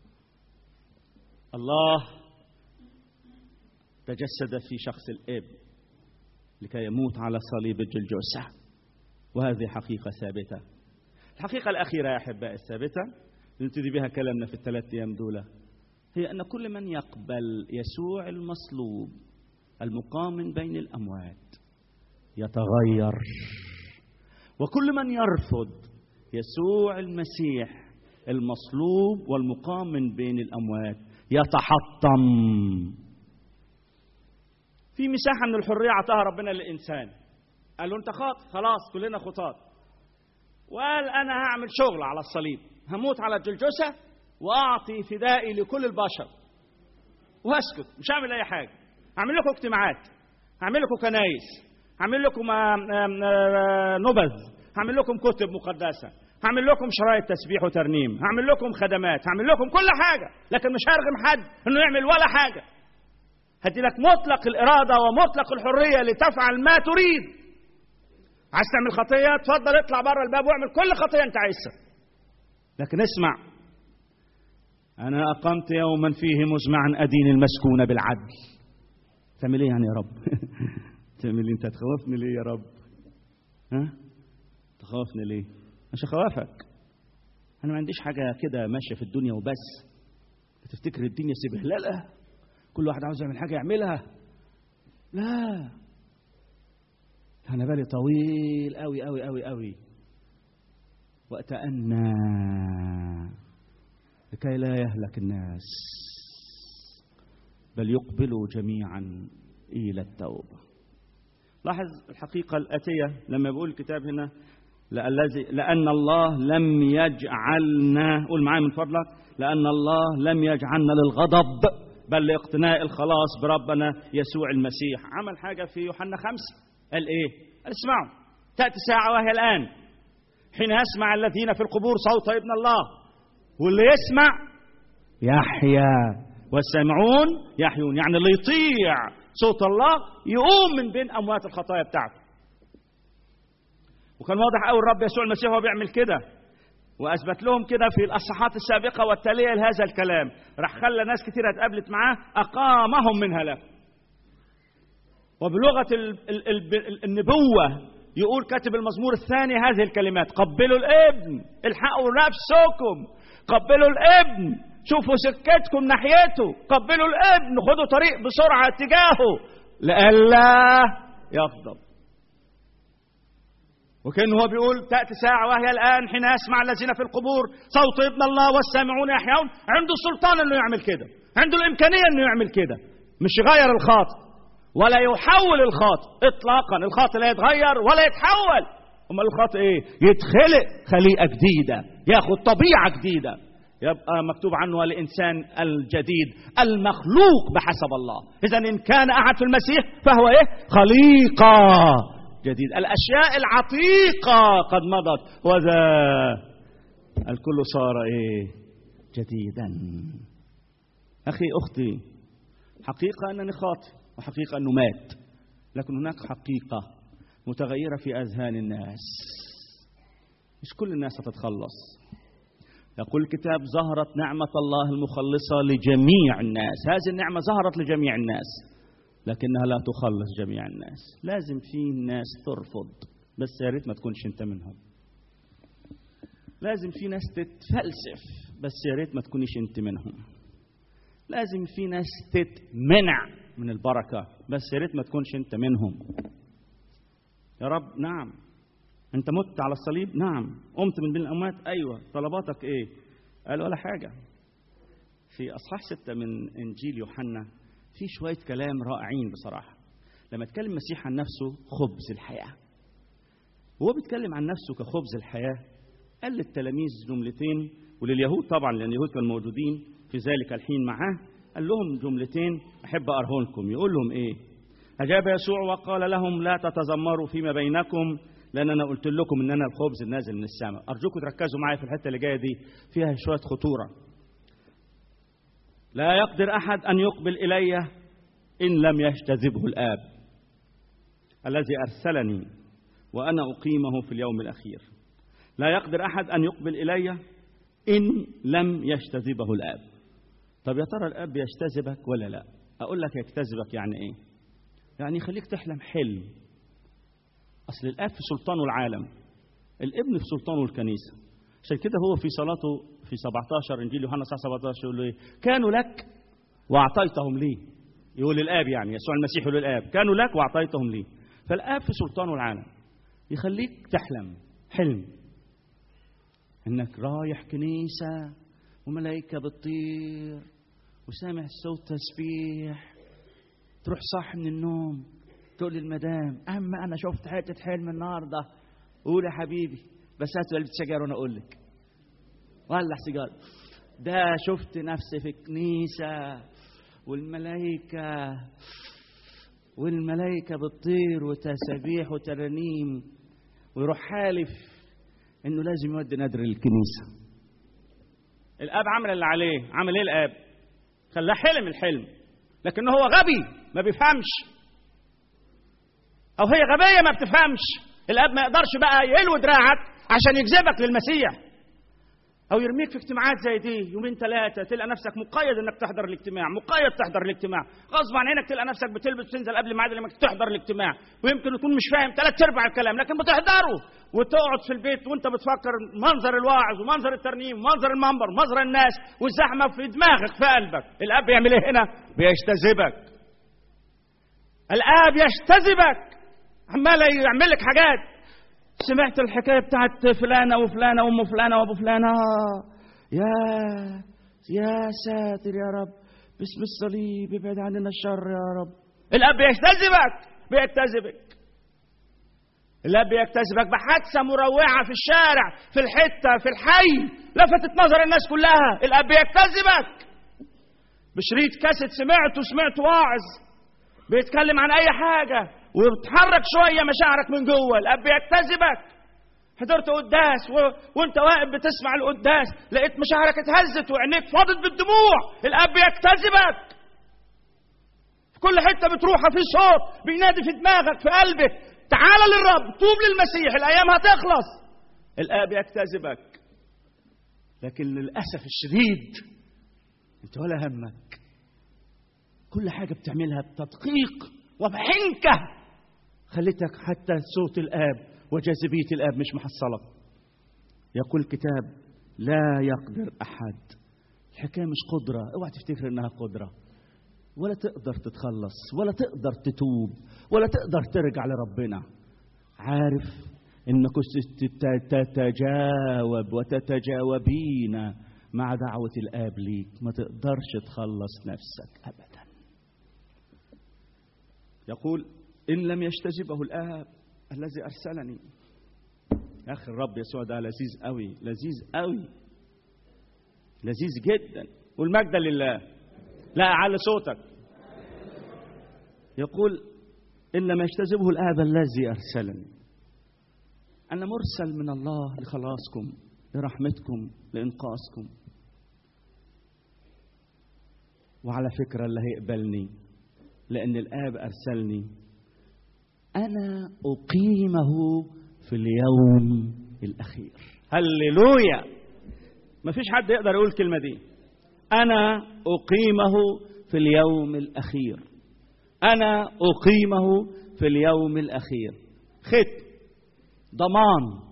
الله تجسد في شخص الاب لكي يموت على صليب الجلجوسه وهذه حقيقه ثابته الحقيقه الاخيره يا احبائي الثابته نبتدي بها كلامنا في الثلاث ايام دول هي ان كل من يقبل يسوع المصلوب المقام من بين الاموات يتغير وكل من يرفض يسوع المسيح المصلوب والمقام من بين الاموات يتحطم في مساحه من الحريه اعطاها ربنا للانسان قال له انت خاطئ خلاص كلنا خطاط وقال انا هعمل شغل على الصليب هموت على الجلجسة وأعطي فدائي لكل البشر واسكت مش هعمل أي حاجة هعمل لكم اجتماعات هعمل لكم كنايس هعمل لكم نبذ هعمل لكم كتب مقدسة هعمل لكم شرايط تسبيح وترنيم هعمل لكم خدمات هعمل لكم كل حاجة لكن مش هرغم حد انه يعمل ولا حاجة هدي لك مطلق الإرادة ومطلق الحرية لتفعل ما تريد عايز تعمل خطية اتفضل اطلع بره الباب واعمل كل خطية انت عايزها لكن اسمع أنا أقمت يوما فيه مزمعا أدين المسكون بالعدل تعمل إيه يعني يا رب تعمل أنت تخوفني ليه يا رب ها تخوفني ليه مش خوافك أنا ما عنديش حاجة كده ماشية في الدنيا وبس تفتكر الدنيا سبهللة كل واحد عاوز يعمل حاجة يعملها لا أنا بالي طويل أوي أوي أوي أوي وأتأنى لكي لا يهلك الناس بل يقبلوا جميعا إلى التوبة لاحظ الحقيقة الآتية لما يقول الكتاب هنا لأن الله لم يجعلنا قول معايا من فضلك لأن الله لم يجعلنا للغضب بل لاقتناء الخلاص بربنا يسوع المسيح عمل حاجة في يوحنا خمسة قال إيه قال اسمعوا تأتي ساعة وهي الآن حين يسمع الذين في القبور صوت ابن الله واللي يسمع يحيا والسامعون يحيون يعني اللي يطيع صوت الله يقوم من بين أموات الخطايا بتاعته وكان واضح قوي الرب يسوع المسيح وهو بيعمل كده واثبت لهم كده في الاصحاحات السابقه والتاليه لهذا الكلام راح خلى ناس كثيره اتقابلت معاه اقامهم من هلاك وبلغه النبوه يقول كاتب المزمور الثاني هذه الكلمات قبلوا الابن الحقوا نفسكم قبلوا الابن شوفوا سكتكم ناحيته قبلوا الابن خدوا طريق بسرعه اتجاهه لئلا يغضب وكان هو بيقول تأتي ساعة وهي الآن حين يسمع الذين في القبور صوت ابن الله والسامعون يحيون عنده السلطان انه يعمل كده عنده الإمكانية انه يعمل كده مش يغير الخاطئ ولا يحول الخاطئ اطلاقا الخاطئ لا يتغير ولا يتحول امال الخاطئ ايه يتخلق خليقة جديدة ياخد طبيعة جديدة يبقى مكتوب عنه الإنسان الجديد المخلوق بحسب الله إذا إن كان أحد في المسيح فهو إيه خليقة جديد الأشياء العتيقة قد مضت وذا الكل صار إيه جديدا أخي أختي حقيقة أنني خاطئ وحقيقة أنه مات لكن هناك حقيقة متغيرة في أذهان الناس مش كل الناس هتتخلص يقول الكتاب ظهرت نعمة الله المخلصة لجميع الناس هذه النعمة ظهرت لجميع الناس لكنها لا تخلص جميع الناس لازم في ناس ترفض بس يا ريت ما تكونش انت منهم لازم في ناس تتفلسف بس يا ريت ما تكونيش انت منهم لازم في ناس تتمنع من البركة بس يا ريت ما تكونش انت منهم يا رب نعم انت مت على الصليب نعم قمت من بين الاموات ايوه طلباتك ايه قال ولا حاجه في اصحاح ستة من انجيل يوحنا في شويه كلام رائعين بصراحه لما اتكلم المسيح عن نفسه خبز الحياه وهو بيتكلم عن نفسه كخبز الحياه قال للتلاميذ جملتين ولليهود طبعا لان اليهود كانوا موجودين في ذلك الحين معاه قال لهم جملتين احب اقراه لكم يقول لهم ايه اجاب يسوع وقال لهم لا تتذمروا فيما بينكم لان انا قلت لكم ان انا الخبز النازل من السماء ارجوكم تركزوا معايا في الحته اللي جايه دي فيها شويه خطوره لا يقدر احد ان يقبل الي ان لم يجتذبه الاب الذي ارسلني وانا اقيمه في اليوم الاخير لا يقدر احد ان يقبل الي ان لم يجتذبه الاب طب يا ترى الاب يجتذبك ولا لا اقول لك يجتذبك يعني ايه يعني يخليك تحلم حلم اصل الاب في سلطانه العالم الابن في سلطانه الكنيسه عشان كده هو في صلاته في 17 انجيل يوحنا 17 يقول له ايه كانوا لك واعطيتهم لي يقول الاب يعني يسوع المسيح يقول الاب كانوا لك واعطيتهم لي فالاب في سلطانه العالم يخليك تحلم حلم انك رايح كنيسه وملائكه بتطير وسامع صوت تسبيح تروح صاح من النوم تقول للمدام اما انا شفت حته حلم النهارده قول يا حبيبي بس هات علبه سجاير وانا اقول لك ولع سيجاره ده شفت نفسي في كنيسه والملائكه والملائكه بتطير وتسابيح وترانيم ويروح حالف انه لازم يودي نادر الكنيسه الاب عمل اللي عليه عمل ايه الاب خلاه حلم الحلم لكنه هو غبي ما بيفهمش او هي غبيه ما بتفهمش الاب ما يقدرش بقى يلوي دراعك عشان يجذبك للمسيح او يرميك في اجتماعات زي دي يومين ثلاثه تلقى نفسك مقيد انك تحضر الاجتماع مقيد تحضر الاجتماع غصب عن عينك تلقى نفسك بتلبس تنزل قبل ميعاد انك تحضر الاجتماع ويمكن تكون مش فاهم ثلاث ارباع الكلام لكن بتحضره وتقعد في البيت وانت بتفكر منظر الواعظ ومنظر الترنيم ومنظر المنبر ومنظر الناس والزحمه في دماغك في قلبك الاب بيعمل ايه هنا بيجتذبك الاب يجتذبك عمال يعمل لك حاجات سمعت الحكايه بتاعت فلانه وفلانه وام فلانه وابو فلانه يا يا ساتر يا رب باسم الصليب ابعد عننا الشر يا رب الاب بيجتذبك بيجتذبك الاب بيجتذبك بحادثه مروعه في الشارع في الحته في الحي لفتت نظر الناس كلها الاب بيجتذبك بشريط كاسيت سمعته سمعت واعظ بيتكلم عن اي حاجه وبتحرك شويه مشاعرك من جوه الاب بيجتذبك حضرت قداس و... وانت واقف بتسمع القداس لقيت مشاعرك اتهزت وعينيك فاضت بالدموع الاب بيجتذبك في كل حته بتروحها في صوت بينادي في دماغك في قلبك تعال للرب توب للمسيح الايام هتخلص الاب يجتذبك لكن للاسف الشديد انت ولا همك كل حاجه بتعملها بتدقيق وبحنكه خليتك حتى صوت الاب وجاذبيه الاب مش محصلك يقول الكتاب لا يقدر احد الحكايه مش قدره اوعى تفتكر انها قدره ولا تقدر تتخلص ولا تقدر تتوب ولا تقدر ترجع لربنا عارف انك تتجاوب وتتجاوبين مع دعوة الآب ليك ما تقدرش تخلص نفسك أبدا يقول إن لم يجتذبه الآب الذي أرسلني يا أخي الرب يسوع ده لذيذ قوي لذيذ قوي لذيذ جدا والمجد لله لا أعلى صوتك يقول إن لم يجتذبه الآب الذي أرسلني أنا مرسل من الله لخلاصكم لرحمتكم لإنقاذكم وعلى فكرة اللي هيقبلني لأن الآب أرسلني أنا أقيمه في اليوم الأخير هللويا ما فيش حد يقدر يقول الكلمة دي أنا أقيمه في اليوم الأخير أنا أقيمه في اليوم الأخير ختم ضمان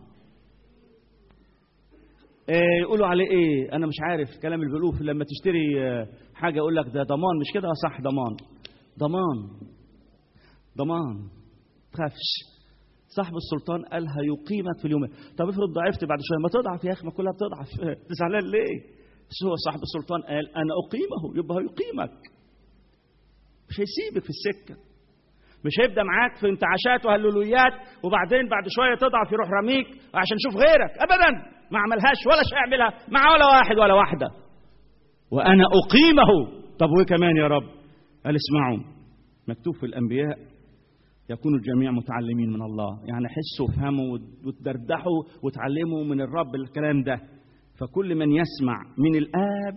إيه يقولوا عليه ايه انا مش عارف الكلام اللي بيقولوه لما تشتري آه، حاجه يقول لك ده ضمان مش كده صح ضمان ضمان ضمان تخافش صاحب السلطان قال هيقيمك في اليوم طب افرض ضعفت بعد شويه ما تضعف يا اخي ما كلها بتضعف زعلان ليه بس هو صاحب السلطان قال انا اقيمه يبقى هيقيمك مش هيسيبك في السكه مش هيبدا معاك في انتعاشات وهللويات وبعدين بعد شويه تضعف يروح رميك عشان يشوف غيرك ابدا ما عملهاش ولا شيء يعملها مع ولا واحد ولا واحده وانا اقيمه طب وايه كمان يا رب قال اسمعوا مكتوب في الانبياء يكون الجميع متعلمين من الله يعني حسوا وفهموا وتدردحوا وتعلموا من الرب الكلام ده فكل من يسمع من الاب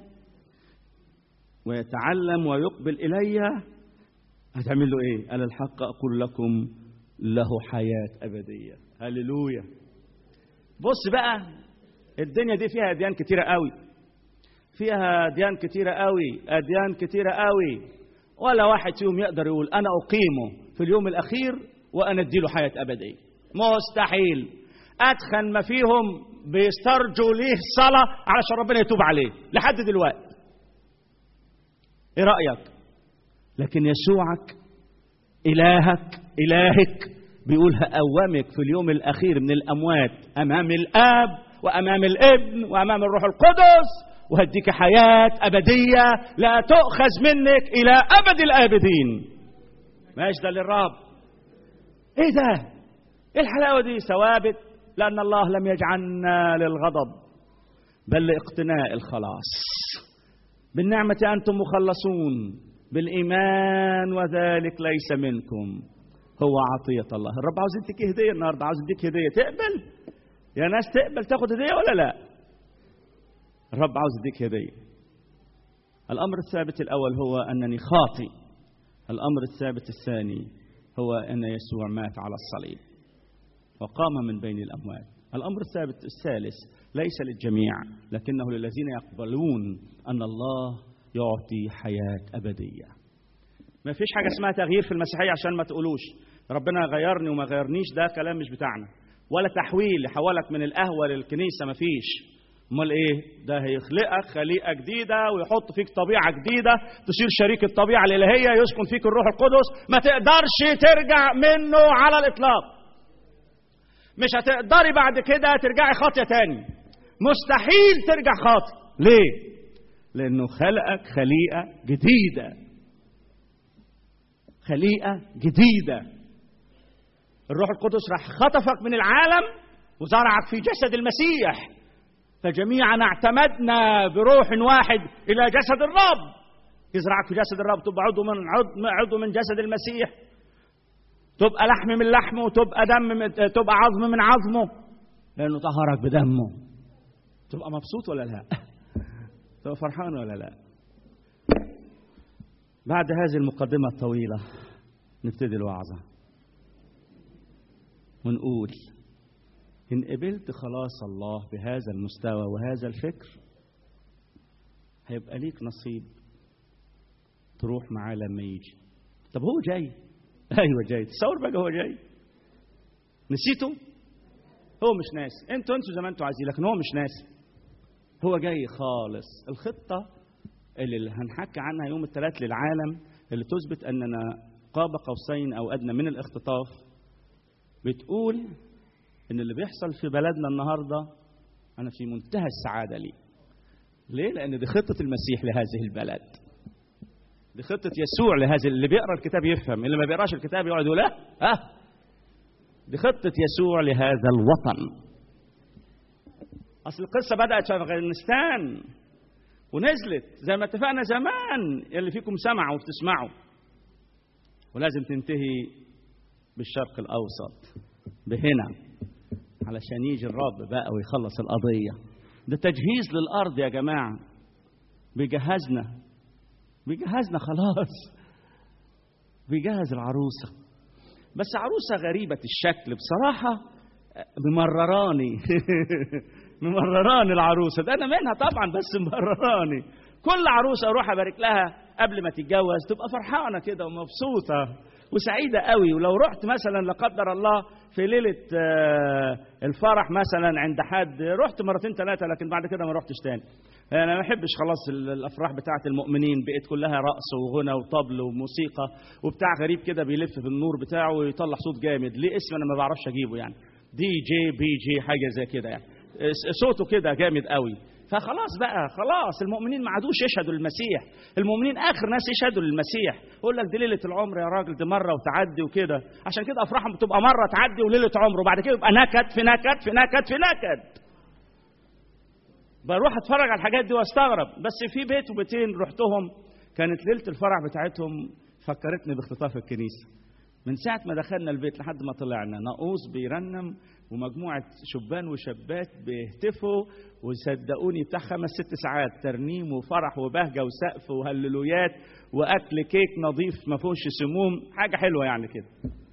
ويتعلم ويقبل الي هتعمل له ايه قال الحق اقول لكم له حياه ابديه هللويا بص بقى الدنيا دي فيها اديان كتيره قوي فيها اديان كتيره قوي اديان كتيره قوي ولا واحد فيهم يقدر يقول انا اقيمه في اليوم الاخير وانا اديله حياه ابديه مستحيل اتخن ما فيهم بيسترجوا ليه صلاه علشان ربنا يتوب عليه لحد دلوقتي ايه رايك لكن يسوعك الهك الهك بيقول هقومك في اليوم الاخير من الاموات امام الاب وامام الابن وامام الروح القدس وهديك حياه ابديه لا تؤخذ منك الى ابد الابدين مجدا للرب ايه ده ايه الحلاوه دي ثوابت لان الله لم يجعلنا للغضب بل لاقتناء الخلاص بالنعمه انتم مخلصون بالايمان وذلك ليس منكم هو عطيه الله الرب عاوز يديك هديه النهارده عاوز يديك هديه تقبل يا ناس تقبل تاخد هديه ولا لا الرب عاوز يديك هديه الامر الثابت الاول هو انني خاطئ الامر الثابت الثاني هو ان يسوع مات على الصليب وقام من بين الاموات الامر الثابت الثالث ليس للجميع لكنه للذين يقبلون ان الله يعطي حياه ابديه ما فيش حاجه اسمها تغيير في المسيحيه عشان ما تقولوش ربنا غيرني وما غيرنيش ده كلام مش بتاعنا ولا تحويل يحولك من القهوه للكنيسه ما فيش امال ايه ده هيخلقك خليقه جديده ويحط فيك طبيعه جديده تصير شريك الطبيعه الالهيه يسكن فيك الروح القدس ما تقدرش ترجع منه على الاطلاق مش هتقدري بعد كده ترجعي خاطيه تاني مستحيل ترجع خاطئ ليه لانه خلقك خليقه جديده خليقه جديده الروح القدس راح خطفك من العالم وزرعك في جسد المسيح فجميعا اعتمدنا بروح واحد الى جسد الرب يزرعك في جسد الرب تبقى عضو من عضو, عضو من جسد المسيح تبقى لحم من لحمه وتبقى دم من تبقى عظم من عظمه لانه طهرك بدمه تبقى مبسوط ولا لا تبقى فرحان ولا لا بعد هذه المقدمة الطويلة نبتدي الوعظة ونقول إن قبلت خلاص الله بهذا المستوى وهذا الفكر هيبقى ليك نصيب تروح معاه لما يجي طب هو جاي ايوه جاي تصور بقى هو جاي نسيته هو مش ناسي انتوا انتوا زي ما انتوا عايزين لكن هو مش ناسي هو جاي خالص الخطه اللي هنحكي عنها يوم الثلاث للعالم اللي تثبت اننا قاب قوسين او ادنى من الاختطاف بتقول ان اللي بيحصل في بلدنا النهارده انا في منتهى السعاده ليه ليه لان دي خطه المسيح لهذه البلد دي خطه يسوع لهذه اللي بيقرا الكتاب يفهم اللي ما بيقراش الكتاب يقعد يقول اه اه دي خطه يسوع لهذا الوطن اصل القصه بدات في افغانستان ونزلت زي ما اتفقنا زمان اللي فيكم سمعوا وبتسمعوا ولازم تنتهي بالشرق الاوسط بهنا علشان يجي الرب بقى ويخلص القضيه ده تجهيز للارض يا جماعه بيجهزنا بيجهزنا خلاص بيجهز العروسه بس عروسه غريبه الشكل بصراحه ممرراني ممرراني العروسه ده انا منها طبعا بس ممرراني كل عروسه اروح ابارك لها قبل ما تتجوز تبقى فرحانه كده ومبسوطه وسعيده قوي ولو رحت مثلا لا قدر الله في ليله الفرح مثلا عند حد رحت مرتين ثلاثه لكن بعد كده ما رحتش تاني انا ما بحبش خلاص الافراح بتاعه المؤمنين بقت كلها رقص وغنى وطبل وموسيقى وبتاع غريب كده بيلف في النور بتاعه ويطلع صوت جامد ليه اسم انا ما بعرفش اجيبه يعني دي جي بي جي حاجه زي كده يعني صوته كده جامد قوي فخلاص بقى خلاص المؤمنين ما عادوش يشهدوا للمسيح المؤمنين اخر ناس يشهدوا للمسيح يقول لك دي ليله العمر يا راجل دي مره وتعدي وكده عشان كده افراحهم بتبقى مره تعدي وليله عمر وبعد كده يبقى نكد في نكد في نكد في نكد بروح اتفرج على الحاجات دي واستغرب بس في بيت وبيتين رحتهم كانت ليله الفرح بتاعتهم فكرتني باختطاف الكنيسه من ساعة ما دخلنا البيت لحد ما طلعنا ناقوس بيرنم ومجموعة شبان وشابات بيهتفوا وصدقوني بتاع خمس ست ساعات ترنيم وفرح وبهجة وسقف وهللويات وأكل كيك نظيف ما فيهوش سموم حاجة حلوة يعني كده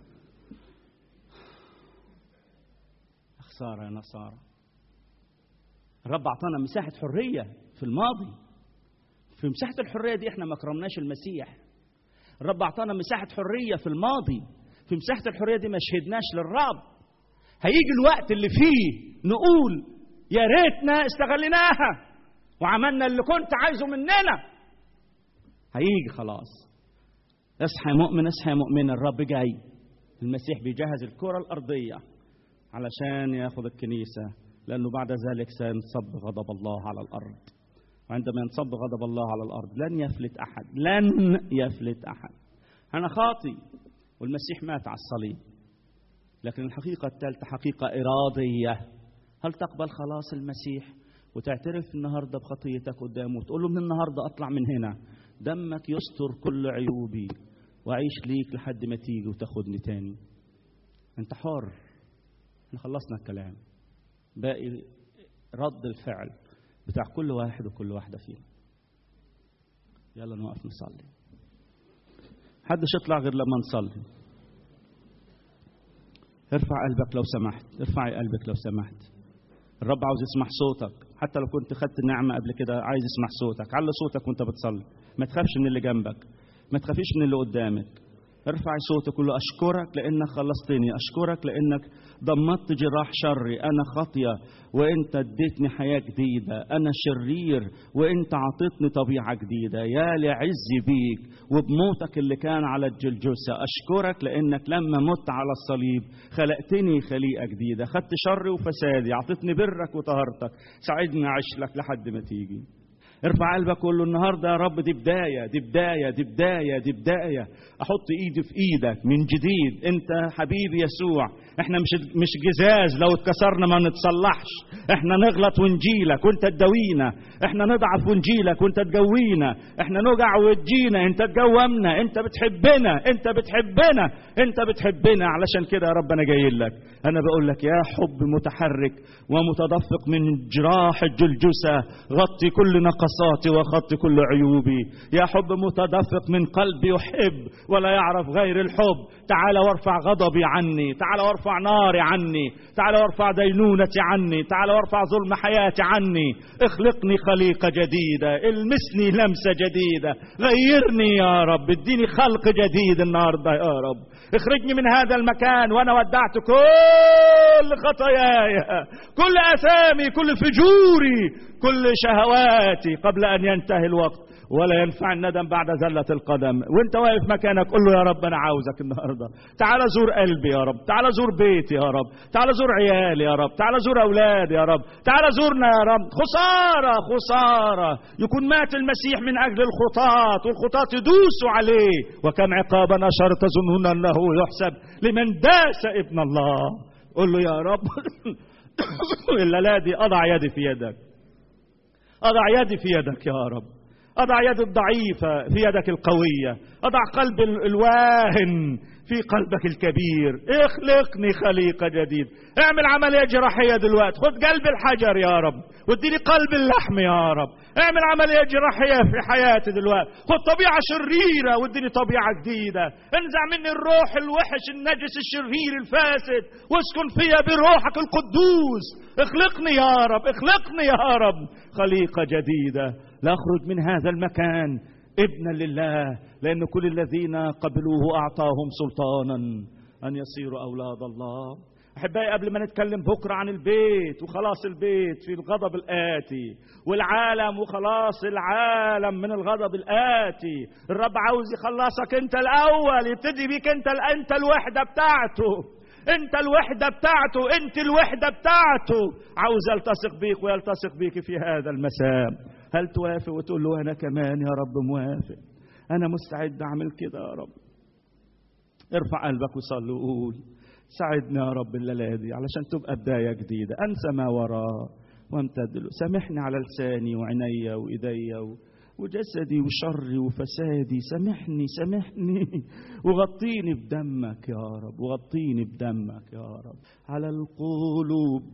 خسارة يا نصارى الرب أعطانا مساحة حرية في الماضي في مساحة الحرية دي احنا ما كرمناش المسيح الرب أعطانا مساحة حرية في الماضي في مساحة الحرية دي ما شهدناش للرب هيجي الوقت اللي فيه نقول يا ريتنا استغليناها وعملنا اللي كنت عايزه مننا هيجي خلاص اصحى يا مؤمن اصحى يا مؤمن الرب جاي المسيح بيجهز الكرة الأرضية علشان ياخذ الكنيسة لأنه بعد ذلك سينصب غضب الله على الأرض وعندما ينصب غضب الله على الأرض لن يفلت أحد لن يفلت أحد أنا خاطي والمسيح مات على الصليب لكن الحقيقة الثالثة حقيقة إرادية هل تقبل خلاص المسيح وتعترف النهارده بخطيتك قدامه وتقول له من النهارده اطلع من هنا دمك يستر كل عيوبي واعيش ليك لحد ما تيجي وتاخدني تاني انت حر احنا خلصنا الكلام باقي رد الفعل بتاع كل واحد وكل واحده فينا يلا نوقف نصلي حدش يطلع غير لما نصلي ارفع قلبك لو سمحت ارفعي قلبك لو سمحت الرب عاوز يسمع صوتك حتى لو كنت خدت النعمة قبل كده عايز يسمع صوتك علي صوتك وانت بتصلي ما تخافش من اللي جنبك ما تخافيش من اللي قدامك ارفعي صوتك قول له اشكرك لانك خلصتني اشكرك لانك ضمدت جراح شري انا خاطيه وانت اديتني حياه جديده انا شرير وانت عطيتني طبيعه جديده يا لعزي بيك وبموتك اللي كان على الجلجسه اشكرك لانك لما مت على الصليب خلقتني خليقه جديده خدت شري وفسادي عطيتني برك وطهارتك ساعدني اعيش لك لحد ما تيجي ارفع قلبك قول له النهارده يا رب دي بدايه دي بدايه دي بدايه دي بدايه احط ايدي في ايدك من جديد انت حبيبي يسوع احنا مش مش جزاز لو اتكسرنا ما نتصلحش احنا نغلط ونجيلك وانت تداوينا احنا نضعف ونجيلك وانت تجوينا احنا نوجع وتجينا انت تجومنا انت بتحبنا انت بتحبنا انت بتحبنا علشان كده يا رب انا جاي لك انا بقول لك يا حب متحرك ومتدفق من جراح الجلجسه غطي كل نقصاتي وغطي كل عيوبي يا حب متدفق من قلبي يحب ولا يعرف غير الحب تعال وارفع غضبي عني تعال وارفع ناري عني تعال وارفع دينونتي عني تعال وارفع ظلم حياتي عني اخلقني خليقة جديدة المسني لمسة جديدة غيرني يا رب اديني خلق جديد النهاردة يا رب اخرجني من هذا المكان وانا ودعت كل خطاياي كل اثامي كل فجوري كل شهواتي قبل ان ينتهي الوقت ولا ينفع الندم بعد زلة القدم وانت واقف مكانك قول له يا رب انا عاوزك النهارده تعال زور قلبي يا رب تعال زور بيتي يا رب تعال زور عيالي يا رب تعال زور اولادي يا رب تعال زورنا يا رب خسارة خسارة يكون مات المسيح من اجل الخطاة والخطاة يدوسوا عليه وكم عقابا اشر تظنون انه يحسب لمن داس ابن الله قول له يا رب الا دي اضع يدي في يدك اضع يدي في يدك يا رب أضع يد الضعيفة في يدك القوية أضع قلب الواهن في قلبك الكبير اخلقني خليقة جديد اعمل عملية جراحية دلوقتي خد قلب الحجر يا رب واديني قلب اللحم يا رب اعمل عملية جراحية في حياتي دلوقتي خد طبيعة شريرة واديني طبيعة جديدة انزع مني الروح الوحش النجس الشرير الفاسد واسكن فيا بروحك القدوس اخلقني يا رب اخلقني يا رب خليقة جديدة لاخرج من هذا المكان ابنا لله لان كل الذين قبلوه اعطاهم سلطانا ان يصيروا اولاد الله احبائي قبل ما نتكلم بكره عن البيت وخلاص البيت في الغضب الاتي والعالم وخلاص العالم من الغضب الاتي الرب عاوز يخلصك انت الاول يبتدي بيك انت انت الوحده بتاعته انت الوحده بتاعته انت الوحده بتاعته عاوز يلتصق بيك ويلتصق بيك في هذا المساء هل توافق وتقول له انا كمان يا رب موافق انا مستعد اعمل كده يا رب ارفع قلبك وصلي وقول ساعدنا يا رب الليله دي علشان تبقى بدايه جديده انسى ما وراه وامتد له سامحني على لساني وعيني وايدي و... وجسدي وشري وفسادي سامحني سامحني وغطيني بدمك يا رب وغطيني بدمك يا رب على القلوب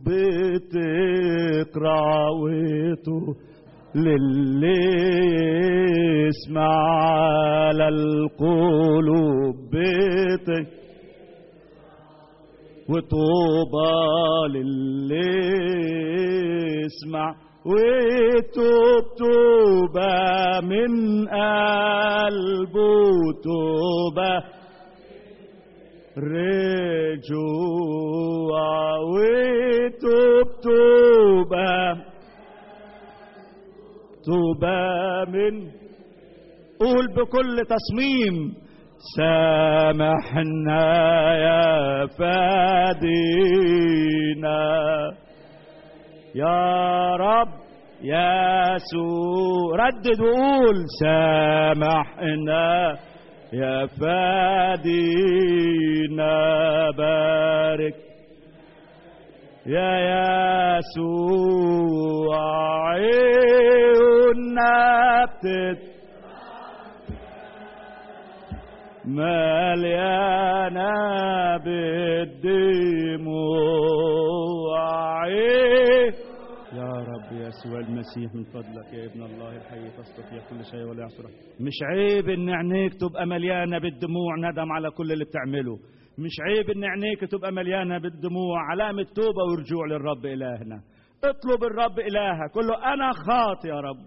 بتقرا وتو للي يسمع على القلوب بتقرا وطوبى للي يسمع وتوب توبة من قلبه توبة رجوع وتوب توبة توبة من قول بكل تصميم سامحنا يا فادينا يا رب يسوع ردد وقول سامحنا يا فادينا بارك يا يسوع عيوننا بتت مليانة بالدموع يا رب يسوع المسيح من فضلك يا ابن الله الحي تستطيع كل شيء ولا يعصرك مش عيب ان عينيك تبقى مليانه بالدموع ندم على كل اللي بتعمله مش عيب ان عينيك تبقى مليانه بالدموع علامه توبه ورجوع للرب الهنا اطلب الرب الهك قل له انا خاطي يا رب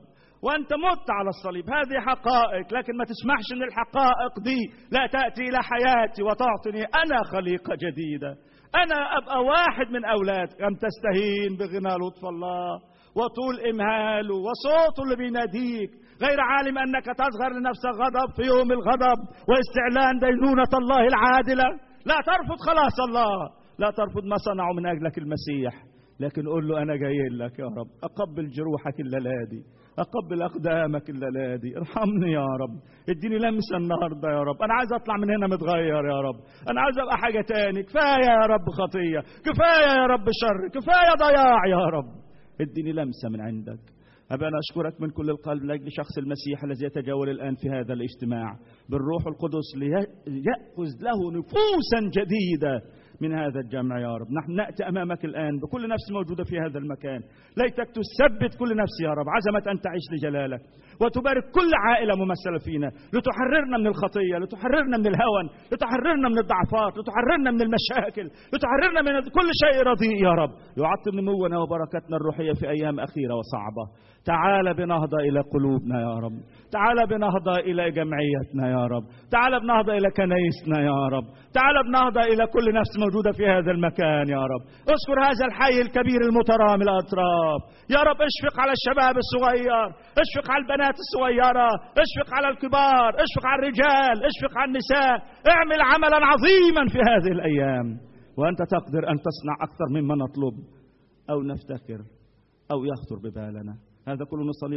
وأنت مت على الصليب هذه حقائق لكن ما تسمحش أن الحقائق دي لا تأتي إلى حياتي وتعطني أنا خليقة جديدة أنا أبقى واحد من أولادك أم تستهين بغنى لطف الله وطول إمهاله وصوته اللي بيناديك غير عالم أنك تظهر لنفسك غضب في يوم الغضب واستعلان دينونة الله العادلة لا ترفض خلاص الله لا ترفض ما صنعه من أجلك المسيح لكن قول له أنا جاي لك يا رب أقبل جروحك الليلادي أقبل أقدامك الليلادي ارحمني يا رب اديني لمسة النهاردة يا رب أنا عايز أطلع من هنا متغير يا رب أنا عايز أبقى حاجة تاني كفاية يا رب خطية كفاية يا رب شر كفاية ضياع يا رب اديني لمسة من عندك أبا أنا أشكرك من كل القلب لأجل شخص المسيح الذي يتجول الآن في هذا الاجتماع بالروح القدس ليأخذ له نفوسا جديدة من هذا الجمع يا رب نحن نأتي أمامك الآن بكل نفس موجودة في هذا المكان ليتك تثبت كل نفس يا رب عزمت أن تعيش لجلالك وتبارك كل عائلة ممثلة فينا لتحررنا من الخطية لتحررنا من الهوى لتحررنا من الضعفات لتحررنا من المشاكل لتحررنا من كل شيء رديء يا رب يعطل نمونا وبركتنا الروحية في أيام أخيرة وصعبة تعال بنهضة إلى قلوبنا يا رب تعال بنهضة إلى جمعيتنا يا رب تعال بنهضة إلى كنايسنا يا رب تعال بنهضة إلى كل نفس موجودة في هذا المكان يا رب اذكر هذا الحي الكبير المترامي الأطراف يا رب اشفق على الشباب الصغير اشفق على البنات الصغيرة اشفق على الكبار اشفق على الرجال اشفق على النساء اعمل عملا عظيما في هذه الأيام وأنت تقدر أن تصنع أكثر مما نطلب أو نفتكر أو يخطر ببالنا هذا كله نصلي